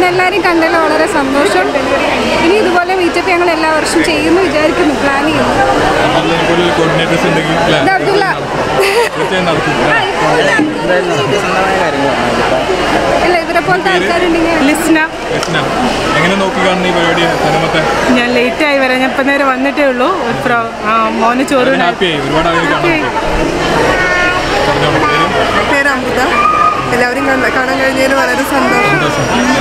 നിങ്ങളെല്ലാവരും കണ്ടതിൽ വളരെ സന്തോഷം ഇനി ഇതുപോലെ മീറ്റപ്പ് ഞങ്ങൾ എല്ലാ വർഷവും ചെയ്യുമെന്ന് വിചാരിക്കുന്നു പ്ലാൻ ചെയ്യുന്നു കൂടുതൽ കോർഡിനേറ്റേഴ്സ് ഉണ്ടെങ്കിൽ അല്ലേ? ഇത് അബ്ദുള്ള തീർച്ചയായും നടക്കും ആ, ഇല്ല ഇവരെ പോലത്തെ ആൾക്കാരുണ്ടെങ്കിൽ ലിസ്ന യസ്ന, എങ്ങനെ നോക്കി കാണുന്ന ഈ പരിപാടി സിനിമത്തെ ഞാൻ ലേറ്റായി വരാം ഞാൻ ഇപ്പം നേരെ വന്നിട്ടേ ഉള്ളൂ ഒരു പ്രാ- ആ, മോന് ചോറ് ഹാപ്പി ആയി ഒരുപാട് ആളുകൾ കാണാൻ ഹാപ്പിയായി. പറഞ്ഞോ, പേര്? പേര് അമൃത എല്ലാവരും കണ്ട- കാണാൻ കഴിഞ്ഞതിൽ വളരെ സന്തോഷം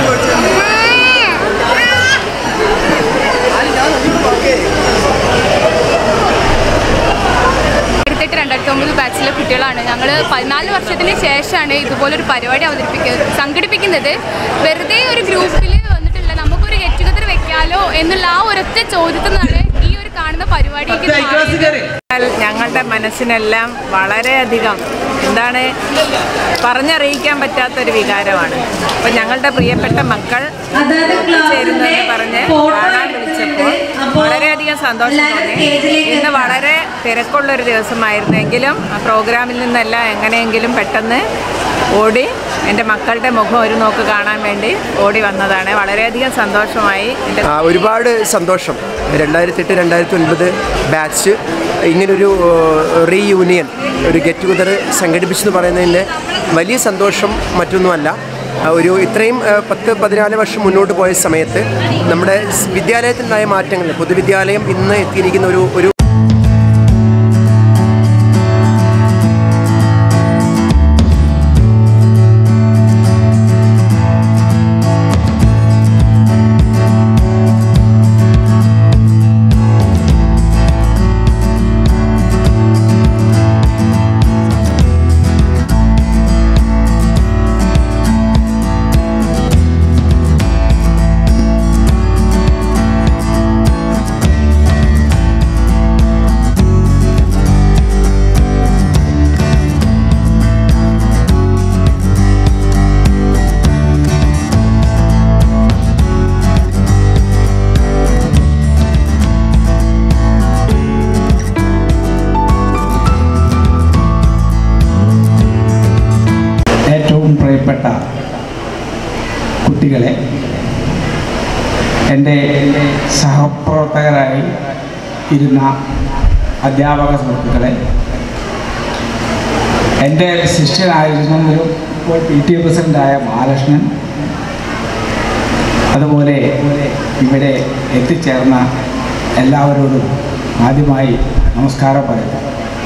രണ്ടായിരത്തെട്ട് രണ്ടായിരത്തി ഒമ്പത് ബാച്ചിലെ കുട്ടികളാണ് ഞങ്ങൾ പതിനാല് വർഷത്തിന് ശേഷമാണ് ഇതുപോലൊരു പരിപാടി അവതരിപ്പിക്കുന്നത് സംഘടിപ്പിക്കുന്നത് വെറുതെ ഒരു ഗ്രൂപ്പിൽ വന്നിട്ടില്ല നമുക്കൊരു ഗെറ്റ് ടുഗദർ വെക്കാലോ എന്നുള്ള ആ ഒരൊറ്റ ചോദ്യത്തിൽ നിന്നാണ് ഈ ഒരു കാണുന്ന പരിപാടിക്ക് മാറിയത്. ഞങ്ങളുടെ മനസ്സിനെല്ലാം വളരെയധികം എന്താണ് പറഞ്ഞറിയിക്കാൻ പറ്റാത്തൊരു വികാരമാണ് അപ്പം ഞങ്ങളുടെ പ്രിയപ്പെട്ട മക്കൾ ചേരുന്നെന്ന് പറഞ്ഞ് കാണാൻ വിളിച്ചപ്പോൾ വളരെയധികം സന്തോഷം തോന്നി ഇന്ന് വളരെ തിരക്കുള്ളൊരു ദിവസമായിരുന്നു എങ്കിലും ആ പ്രോഗ്രാമിൽ നിന്നെല്ലാം എങ്ങനെയെങ്കിലും പെട്ടെന്ന് ഓടി എൻ്റെ മക്കളുടെ മുഖം ഒരു നോക്ക് കാണാൻ വേണ്ടി ഓടി വന്നതാണ് വളരെയധികം സന്തോഷമായി എൻ്റെ ആ, ഒരുപാട് സന്തോഷം രണ്ടായിരത്തി എട്ട് രണ്ടായിരത്തി ഒൻപത് ബാച്ച് ഇങ്ങനൊരു റീയൂണിയൻ ഒരു ഗെറ്റ് ടുഗദർ സംഘടിപ്പിച്ചെന്ന് പറയുന്നതിൻ്റെ വലിയ സന്തോഷം മറ്റൊന്നുമല്ല ആ, ഒരു ഇത്രയും ആ, പത്ത് പതിനാല് വർഷം മുന്നോട്ട് പോയ സമയത്ത് നമ്മുടെ സ് വിദ്യാലയത്തിലുണ്ടായ മാറ്റങ്ങൾ പൊതുവിദ്യാലയം ഇന്ന് എത്തിയിരിക്കുന്ന ഒരു ഒരു ഏറ്റവും പ്രിയപ്പെട്ട കുട്ടികളെ എൻ്റെ സഹപ്രവർത്തകരായി ഇരുന്ന അധ്യാപക സുഹൃത്തുക്കളെ എൻ്റെ ശിഷ്യനായിരുന്നൊരു ഇപ്പോൾ പി ടി എ പ്രസിഡൻ്റായ മഹാലക്ഷ്മൻ അതുപോലെ ഇവിടെ എത്തിച്ചേർന്ന എല്ലാവരോടും ആദ്യമായി നമസ്കാരം പറയുന്നു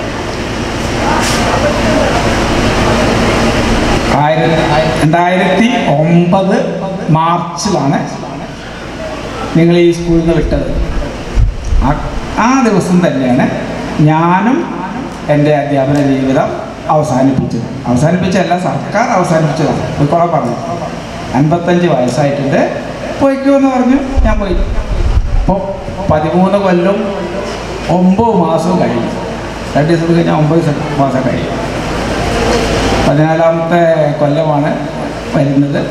ആയിരത്തി രണ്ടായിരത്തി ഒമ്പത് മാർച്ചിലാണ് നിങ്ങൾ ഈ സ്കൂളിൽ നിന്ന് വിട്ടത് ആ ആ ദിവസം തന്നെയാണ് ഞാനും എൻ്റെ അധ്യാപന ജീവിതം അവസാനിപ്പിച്ചത് അവസാനിപ്പിച്ചല്ല സർക്കാർ അവസാനിപ്പിച്ചതാണ് ഇപ്പോൾ പറഞ്ഞു അൻപത്തഞ്ച് വയസ്സായിട്ടുണ്ട് പോയിക്കോ എന്ന് പറഞ്ഞു ഞാൻ പോയി അപ്പോൾ പതിമൂന്ന് കൊല്ലം ഒമ്പത് മാസവും കഴിഞ്ഞു രണ്ട് ദിവസം കഴിഞ്ഞാൽ ഒമ്പത് മാസം കഴിയും പതിനാലാമത്തെ കൊല്ലമാണ് വരുന്നത്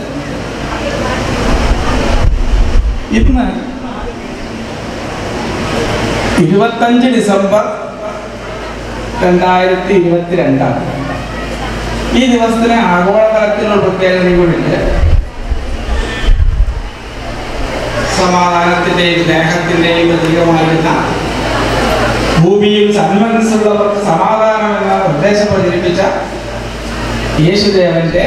ഇന്ന് ഇരുപത്തഞ്ച് ഡിസംബർ രണ്ടായിരത്തി ഇരുപത്തി രണ്ടാണ് ഈ ദിവസത്തിന് ആഗോളതലത്തിലുള്ള പ്രത്യേകതയും കൂടിയുണ്ട് സമാധാനത്തിൻ്റെയും സ്നേഹത്തിൻ്റെയും പ്രതീകമായിരുന്ന ഭൂമിയിൽ സന്മനസ്സുള്ളവർക്ക് സമാധാനം എന്ന നിർദ്ദേശം പ്രചരിപ്പിച്ച യേശുദേവന്റെ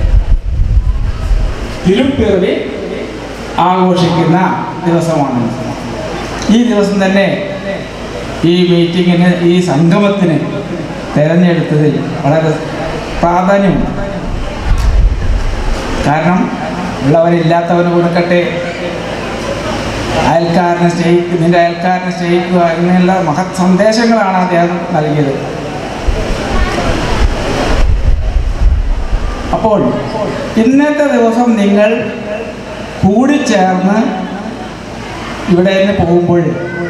തിരുപ്പിറവി ആഘോഷിക്കുന്ന ദിവസമാണ് ഈ ദിവസം തന്നെ ഈ മീറ്റിങ്ങിന് ഈ സംഗമത്തിന് തിരഞ്ഞെടുത്തതിൽ വളരെ പ്രാധാന്യമുണ്ട് കാരണം ഉള്ളവരില്ലാത്തവന് കൊടുക്കട്ടെ അയൽക്കാരനെ സ്നേഹിക്കുക നിന്റെ അയൽക്കാരനെ സ്നേഹിക്കുക എന്നുള്ള മഹത് സന്ദേശങ്ങളാണ് അദ്ദേഹം നൽകിയത് അപ്പോൾ ഇന്നത്തെ ദിവസം നിങ്ങൾ കൂടിച്ചേർന്ന് ഇവിടെ നിന്ന് പോകുമ്പോൾ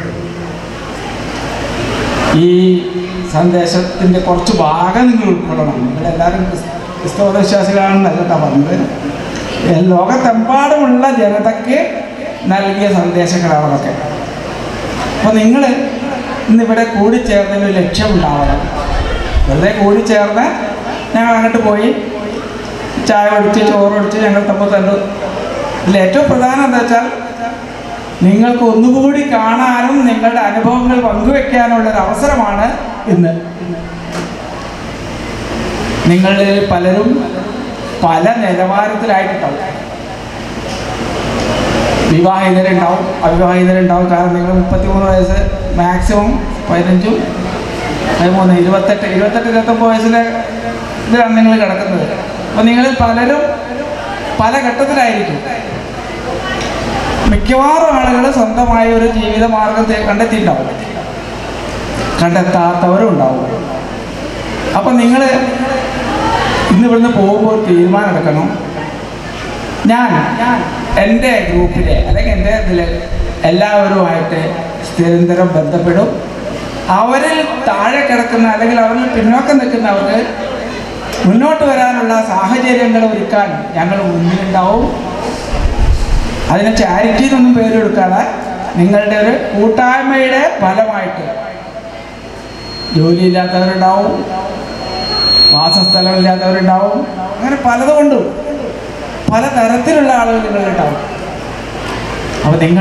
ഈ സന്ദേശത്തിൻ്റെ കുറച്ച് ഭാഗം നിങ്ങൾ ഉൾക്കൊള്ളണം നിങ്ങളെല്ലാവരും ക്രിസ്- ക്രിസ്തവ വിശ്വാസികളാണെന്നല്ല കേട്ടോ പറഞ്ഞത് ഏ, ലോകത്തെമ്പാടുമുള്ള ജനതയ്ക്ക് നൽകിയ സന്ദേശങ്ങളാണ് അതൊക്കെ അപ്പോൾ നിങ്ങൾ ഇന്നിവിടെ കൂടിച്ചേർന്നതിന് ലക്ഷ്യമുണ്ടാവണം വെറുതെ കൂടിച്ചേർന്ന് ഞങ്ങൾ അങ്ങോട്ട് പോയി ചായ ഒടിച്ച് ചോറ് ഒടിച്ച് ഞങ്ങൾ തമ്മിൽ കണ്ടു ഇതിൽ ഏറ്റവും പ്രധാനം എന്താ വെച്ചാൽ നിങ്ങൾക്ക് ഒന്നുകൂടി കാണാനും നിങ്ങളുടെ അനുഭവങ്ങൾ പങ്കുവെക്കാനുള്ള ഒരു അവസരമാണ് ഇന്ന് നിങ്ങളിൽ പലരും പല നിലവാരത്തിലായിട്ടുണ്ടാവും വിവാഹിതരുണ്ടാവും അവിവാഹിതരുണ്ടാവും കാരണം നിങ്ങൾ മുപ്പത്തിമൂന്ന് വയസ്സ് മാക്സിമം പതിനഞ്ചും പതിമൂന്ന് ഇരുപത്തെട്ട് ഇരുപത്തെട്ട് ഇരുപത്തൊമ്പത് വയസ്സിലെ ഇതിലാണ് നിങ്ങൾ കിടക്കുന്നത് അപ്പോൾ നിങ്ങളിൽ പലരും പല ഘട്ടത്തിലായിരിക്കും മിക്കവാറും ആളുകൾ സ്വന്തമായ ഒരു ജീവിത മാർഗത്തെ കണ്ടെത്തിയിട്ടുണ്ടാവും കണ്ടെത്താത്തവരും ഉണ്ടാവും അപ്പം നിങ്ങൾ ഇന്ന് ഇവിടുന്ന് പോകുമ്പോൾ ഒരു തീരുമാനം എടുക്കണം ഞാൻ എൻ്റെ ഗ്രൂപ്പിലെ അല്ലെങ്കിൽ എൻ്റെ ഇതിൽ എല്ലാവരുമായിട്ട് നിരന്തരം ബന്ധപ്പെടും അവരിൽ താഴെ കിടക്കുന്ന അല്ലെങ്കിൽ അവരിൽ പിന്നോക്കം നിൽക്കുന്നവർക്ക് മുന്നോട്ട് വരാനുള്ള സാഹചര്യങ്ങൾ ഒരുക്കാൻ ഞങ്ങൾ മുന്നിലുണ്ടാവും അതിന് ചാരിറ്റി എന്നൊന്നും പേരെടുക്കാതെ നിങ്ങളുടെ ഒരു കൂട്ടായ്മയുടെ ഫലമായിട്ട് ജോലിയില്ലാത്തവരുണ്ടാവും വാസസ്ഥലമില്ലാത്തവരുണ്ടാവും അങ്ങനെ പലതുകൊണ്ടും പല തരത്തിലുള്ള ആളുകൾ നിങ്ങളുണ്ടാവും അപ്പോൾ നിങ്ങൾ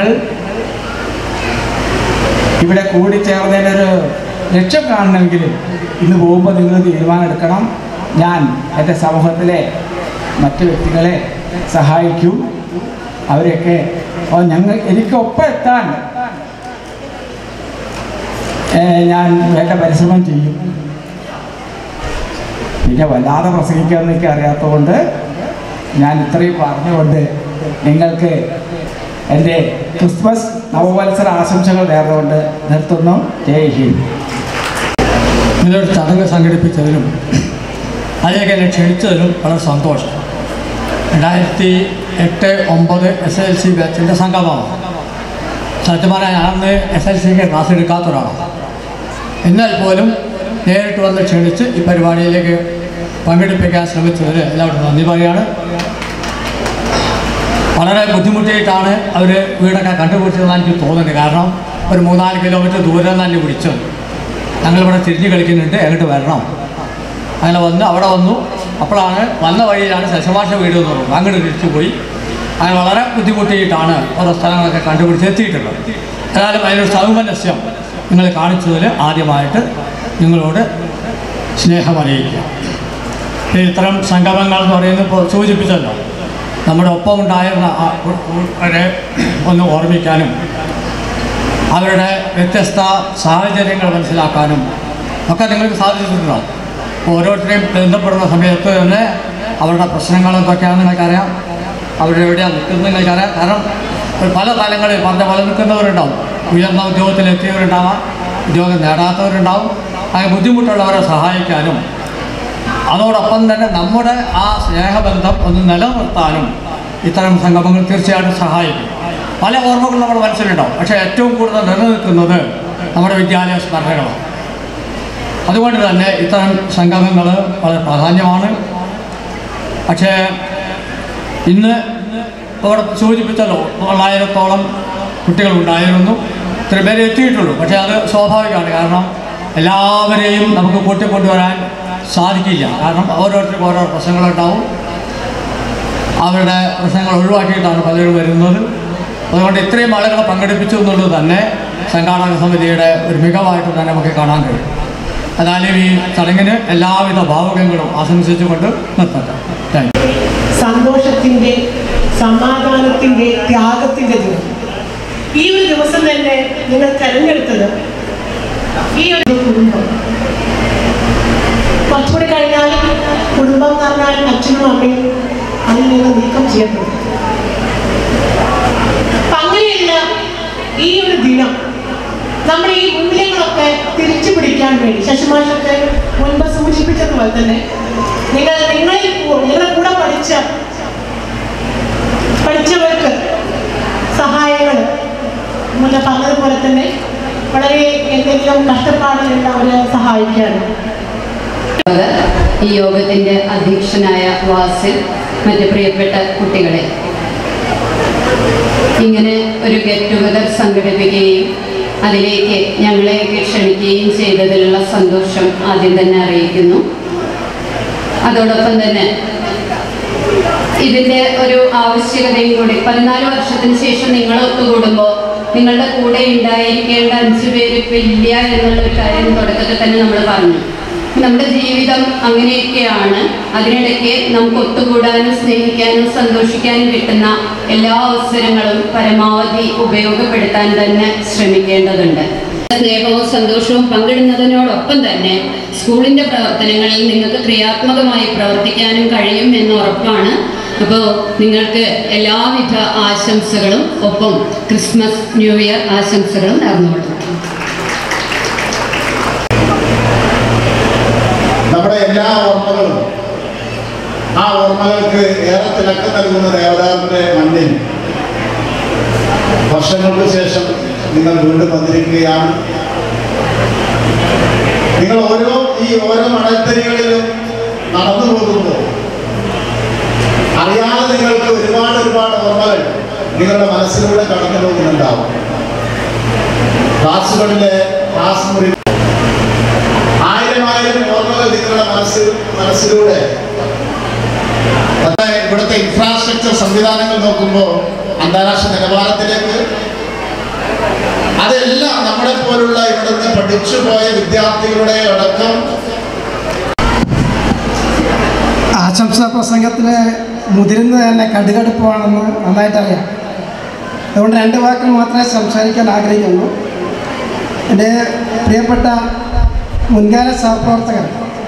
ഇവിടെ കൂടിച്ചേർന്നതിൻ്റെ ഒരു ലക്ഷ്യം കാണണമെങ്കിൽ ഇന്ന് പോകുമ്പോൾ നിങ്ങൾ തീരുമാനം എടുക്കണം ഞാൻ എൻ്റെ സമൂഹത്തിലെ മറ്റു വ്യക്തികളെ സഹായിക്കും അവരെയൊക്കെ അപ്പോൾ ഞങ്ങൾ എനിക്കൊപ്പം എത്താൻ ഏ, ഞാൻ വേണ്ട പരിശ്രമം ചെയ്യും പിന്നെ വല്ലാതെ പ്രസംഗിക്കാൻ എനിക്ക് അറിയാത്തതുകൊണ്ട് ഞാൻ ഇത്രയും പറഞ്ഞുകൊണ്ട് നിങ്ങൾക്ക് എൻ്റെ ക്രിസ്മസ് നവവത്സര ആശംസകൾ നേർന്നുകൊണ്ട് നിർത്തുന്നു ജയ് ഹിന്ദ് ഇങ്ങനൊരു ചടങ്ങ് സംഘടിപ്പിച്ചതിനും അതിലേക്ക് എന്നെ ക്ഷണിച്ചതിനും വളരെ സന്തോഷം രണ്ടായിരത്തി എട്ട് ഒമ്പത് എസ് എൽ സി ബാച്ചിൻ്റെ സംഗമമാണ് സത്യം പറഞ്ഞാൽ ഞാൻ അന്ന് എസ് എൽ സിക്ക് ക്ലാസ് എടുക്കാത്ത ഒരാളാണ് എന്നാൽ പോലും നേരിട്ട് വന്ന് ക്ഷണിച്ച് ഈ പരിപാടിയിലേക്ക് പങ്കെടുപ്പിക്കാൻ ശ്രമിച്ചതിൽ എല്ലാവരും നന്ദി പറയുകയാണ് വളരെ ബുദ്ധിമുട്ടിയിട്ടാണ് അവർ വീടൊക്കെ കണ്ടുപിടിച്ചതെന്ന് എനിക്ക് തോന്നുന്നത് കാരണം ഒരു മൂന്നാല് കിലോമീറ്റർ ദൂരം തന്നെ പിടിച്ചത് ഞങ്ങളിവിടെ തിരിഞ്ഞ് കളിക്കുന്നുണ്ട് എങ്ങോട്ട് വരണം അങ്ങനെ വന്ന് അവിടെ വന്നു അപ്പോഴാണ് വന്ന വഴിയിലാണ് ശശമാഷ വീട് എന്ന് പറയുന്നത് അങ്ങോട്ട് തിരിച്ചു പോയി അങ്ങനെ വളരെ ബുദ്ധിമുട്ടിയിട്ടാണ് ഓരോ സ്ഥലങ്ങളൊക്കെ കണ്ടുപിടിച്ച് എത്തിയിട്ടുള്ളത് ഏതായാലും അതിനൊരു സൗമനസ്യം നിങ്ങൾ കാണിച്ചതിൽ ആദ്യമായിട്ട് നിങ്ങളോട് സ്നേഹമറിയിക്കുക പിന്നെ ഇത്തരം സംഗമങ്ങൾ എന്ന് പറയുന്നത് ഇപ്പോൾ സൂചിപ്പിച്ചല്ലോ നമ്മുടെ ഒപ്പം ഉണ്ടായിരുന്ന ആ ഉ- ഉ- അവരെ ഒന്ന് ഓർമ്മിക്കാനും അവരുടെ വ്യത്യസ്ത സാഹചര്യങ്ങൾ മനസ്സിലാക്കാനും ഒക്കെ നിങ്ങൾക്ക് സാധിച്ചിട്ടുണ്ടാവും ഓരോരുത്തരെയും ബന്ധപ്പെടുന്ന സമയത്ത് തന്നെ അവരുടെ പ്രശ്നങ്ങൾ എന്തൊക്കെയാണെന്ന് നിങ്ങൾക്കറിയാം അവരെവിടെയാണ് നിൽക്കുന്നത് നിങ്ങൾക്കറിയാം കാരണം ഒരു പല തലങ്ങളിൽ പറഞ്ഞ പല നിൽക്കുന്നവരുണ്ടാവും ഉയർന്ന ഉദ്യോഗത്തിലെത്തിയവരുണ്ടാവാം ഉദ്യോഗം നേടാത്തവരുണ്ടാവും അങ്ങനെ ബുദ്ധിമുട്ടുള്ളവരെ സഹായിക്കാനും അതോടൊപ്പം തന്നെ നമ്മുടെ ആ സ്നേഹബന്ധം ഒന്ന് നിലനിർത്താനും ഇത്തരം സംഗമങ്ങൾ തീർച്ചയായിട്ടും സഹായിക്കും പല ഓർമ്മകൾ നമ്മുടെ മനസ്സിലുണ്ടാവും പക്ഷേ ഏറ്റവും കൂടുതൽ നിലനിൽക്കുന്നത് നമ്മുടെ വിദ്യാലയ സ്മരണകളാണ് അതുകൊണ്ട് തന്നെ ഇത്തരം സംഗമങ്ങൾ വളരെ പ്രാധാന്യമാണ് പക്ഷേ ഇന്ന് ഇവിടെ സൂചിപ്പിച്ചല്ലോ തൊള്ളായിരത്തോളം കുട്ടികളുണ്ടായിരുന്നു ഇത്ര പേര് എത്തിയിട്ടുള്ളൂ പക്ഷേ അത് സ്വാഭാവികമാണ് കാരണം എല്ലാവരെയും നമുക്ക് കൂട്ടിക്കൊണ്ടുവരാൻ സാധിക്കില്ല കാരണം ഓരോരുത്തർക്കും ഓരോ പ്രശ്നങ്ങളുണ്ടാവും അവരുടെ പ്രശ്നങ്ങൾ ഒഴിവാക്കിയിട്ടാണ് പലരും വരുന്നത് അതുകൊണ്ട് ഇത്രയും ആളുകളെ പങ്കെടുപ്പിച്ചു എന്നുള്ളത് തന്നെ സംഘാടക സമിതിയുടെ ഒരു മികവായിട്ട് തന്നെ നമുക്ക് കാണാൻ കഴിയും എന്നാലും ഈ ചടങ്ങിന് എല്ലാവിധ ഭാവുകങ്ങളും ആശംസിച്ചുകൊണ്ട് നിർത്തട്ടെ താങ്ക് യു സന്തോഷത്തിൻ്റെ സമാധാനത്തിൻ്റെ ത്യാഗത്തിൻ്റെ ദിനം ഈ ഒരു ദിവസം തന്നെ നിങ്ങൾ തെരഞ്ഞെടുത്തത് ഈ ഒരു കുടുംബം കുറച്ചുകൂടി കഴിഞ്ഞാൽ കുടുംബം എന്ന് പറഞ്ഞാൽ അച്ഛനും അമ്മയും അതിൽ നിന്ന് നീക്കം ചെയ്യപ്പെടും അപ്പൊ അങ്ങനെയല്ല ഈ ഒരു ദിനം നമ്മുടെ ഈ മൂല്യങ്ങളൊക്കെ തിരിച്ചു പിടിക്കാൻ വേണ്ടി ശശിമാഷൊക്കെ മുൻപ് സൂചിപ്പിച്ചതുപോലെ തന്നെ നിങ്ങൾ നിങ്ങളിൽ കൂ- നിങ്ങളുടെ കൂടെ പഠിച്ച പഠിച്ചവർക്ക് സഹായങ്ങൾ മുന്നേ പറഞ്ഞതുപോലെ തന്നെ വളരെ എന്തെങ്കിലും കഷ്ടപ്പാടിലുള്ള അവരെ സഹായിക്കാനും ഈ യോഗത്തിൻ്റെ അധ്യക്ഷനായ വാസിൽ മറ്റ് പ്രിയപ്പെട്ട കുട്ടികളെ ഇങ്ങനെ ഒരു ഗെറ്റ് ടുഗദർ സംഘടിപ്പിക്കുകയും അതിലേക്ക് ഞങ്ങളെയൊക്കെ ക്ഷണിക്കുകയും ചെയ്തതിലുള്ള സന്തോഷം ആദ്യം തന്നെ അറിയിക്കുന്നു അതോടൊപ്പം തന്നെ ഇതിന്റെ ഒരു ആവശ്യകതയും കൂടി പതിനാല് വർഷത്തിന് ശേഷം നിങ്ങൾ ഒത്തുകൂടുമ്പോൾ നിങ്ങളുടെ കൂടെ ഉണ്ടായിരിക്കേണ്ട അഞ്ചു പേര് ഇപ്പം ഇല്ല എന്നുള്ള ഒരു കാര്യം തുടക്കത്തിൽ തന്നെ നമ്മൾ പറഞ്ഞു നമ്മുടെ ജീവിതം അങ്ങനെയൊക്കെയാണ് അതിനിടയ്ക്ക് നമുക്ക് ഒത്തുകൂടാനും സ്നേഹിക്കാനും സന്തോഷിക്കാനും കിട്ടുന്ന എല്ലാ അവസരങ്ങളും പരമാവധി ഉപയോഗപ്പെടുത്താൻ തന്നെ ശ്രമിക്കേണ്ടതുണ്ട് സ്നേഹവും സന്തോഷവും പങ്കിടുന്നതിനോടൊപ്പം തന്നെ സ്കൂളിന്റെ പ്രവർത്തനങ്ങളിൽ നിങ്ങൾക്ക് ക്രിയാത്മകമായി പ്രവർത്തിക്കാനും കഴിയും എന്ന് ഉറപ്പാണ് അപ്പോൾ നിങ്ങൾക്ക് എല്ലാവിധ ആശംസകളും ഒപ്പം ക്രിസ്മസ് ന്യൂ ഇയർ ആശംസകളും നേർന്നുകൊള്ളുന്നു നമ്മുടെ എല്ലാ ഓർമ്മകളും ആ ഓർമ്മകൾക്ക് ഏറെ തിളക്കം നൽകുന്ന ദേവതാവിന്റെ മണ്ണിൽ വർഷങ്ങൾക്ക് ശേഷം നിങ്ങൾ വീണ്ടും വന്നിരിക്കുകയാണ് നിങ്ങൾ ഓരോ ഈ ഓരോ മണൽത്തരികളിലും നടന്നു പോകുമ്പോൾ അറിയാതെ നിങ്ങൾക്ക് ഒരുപാട് ഒരുപാട് ഓർമ്മകൾ നിങ്ങളുടെ മനസ്സിലൂടെ കടന്നു പോകുന്നുണ്ടാവും ക്ലാസ്സുകളിലെ ക്ലാസ് മുറി ആയിരം ആയിരം ഓർമ്മകൾ നിങ്ങളുടെ മനസ്സിൽ മനസ്സിലൂടെ നമ്മുടെ ഇവിടുത്തെ ഇൻഫ്രാസ്ട്രക്ചർ സംവിധാനങ്ങൾ നോക്കുമ്പോൾ അന്താരാഷ്ട്ര നിലവാരത്തിലേക്ക് അതെല്ലാം നമ്മളെ പോലുള്ള ഇവിടുന്ന് പഠിച്ചു പോയ വിദ്യാർത്ഥികളുടെ അടക്കം ആശംസാ പ്രസംഗത്തിന് മുതിരുന്ന തന്നെ കടുകടുപ്പമാണെന്ന് നന്നായിട്ടറിയാം അതുകൊണ്ട് രണ്ട് വാക്കിൽ മാത്രമേ സംസാരിക്കാൻ ആഗ്രഹിക്കുള്ളൂ എൻ്റെ പ്രിയപ്പെട്ട മുൻകാല സഹപ്രവർത്തകർ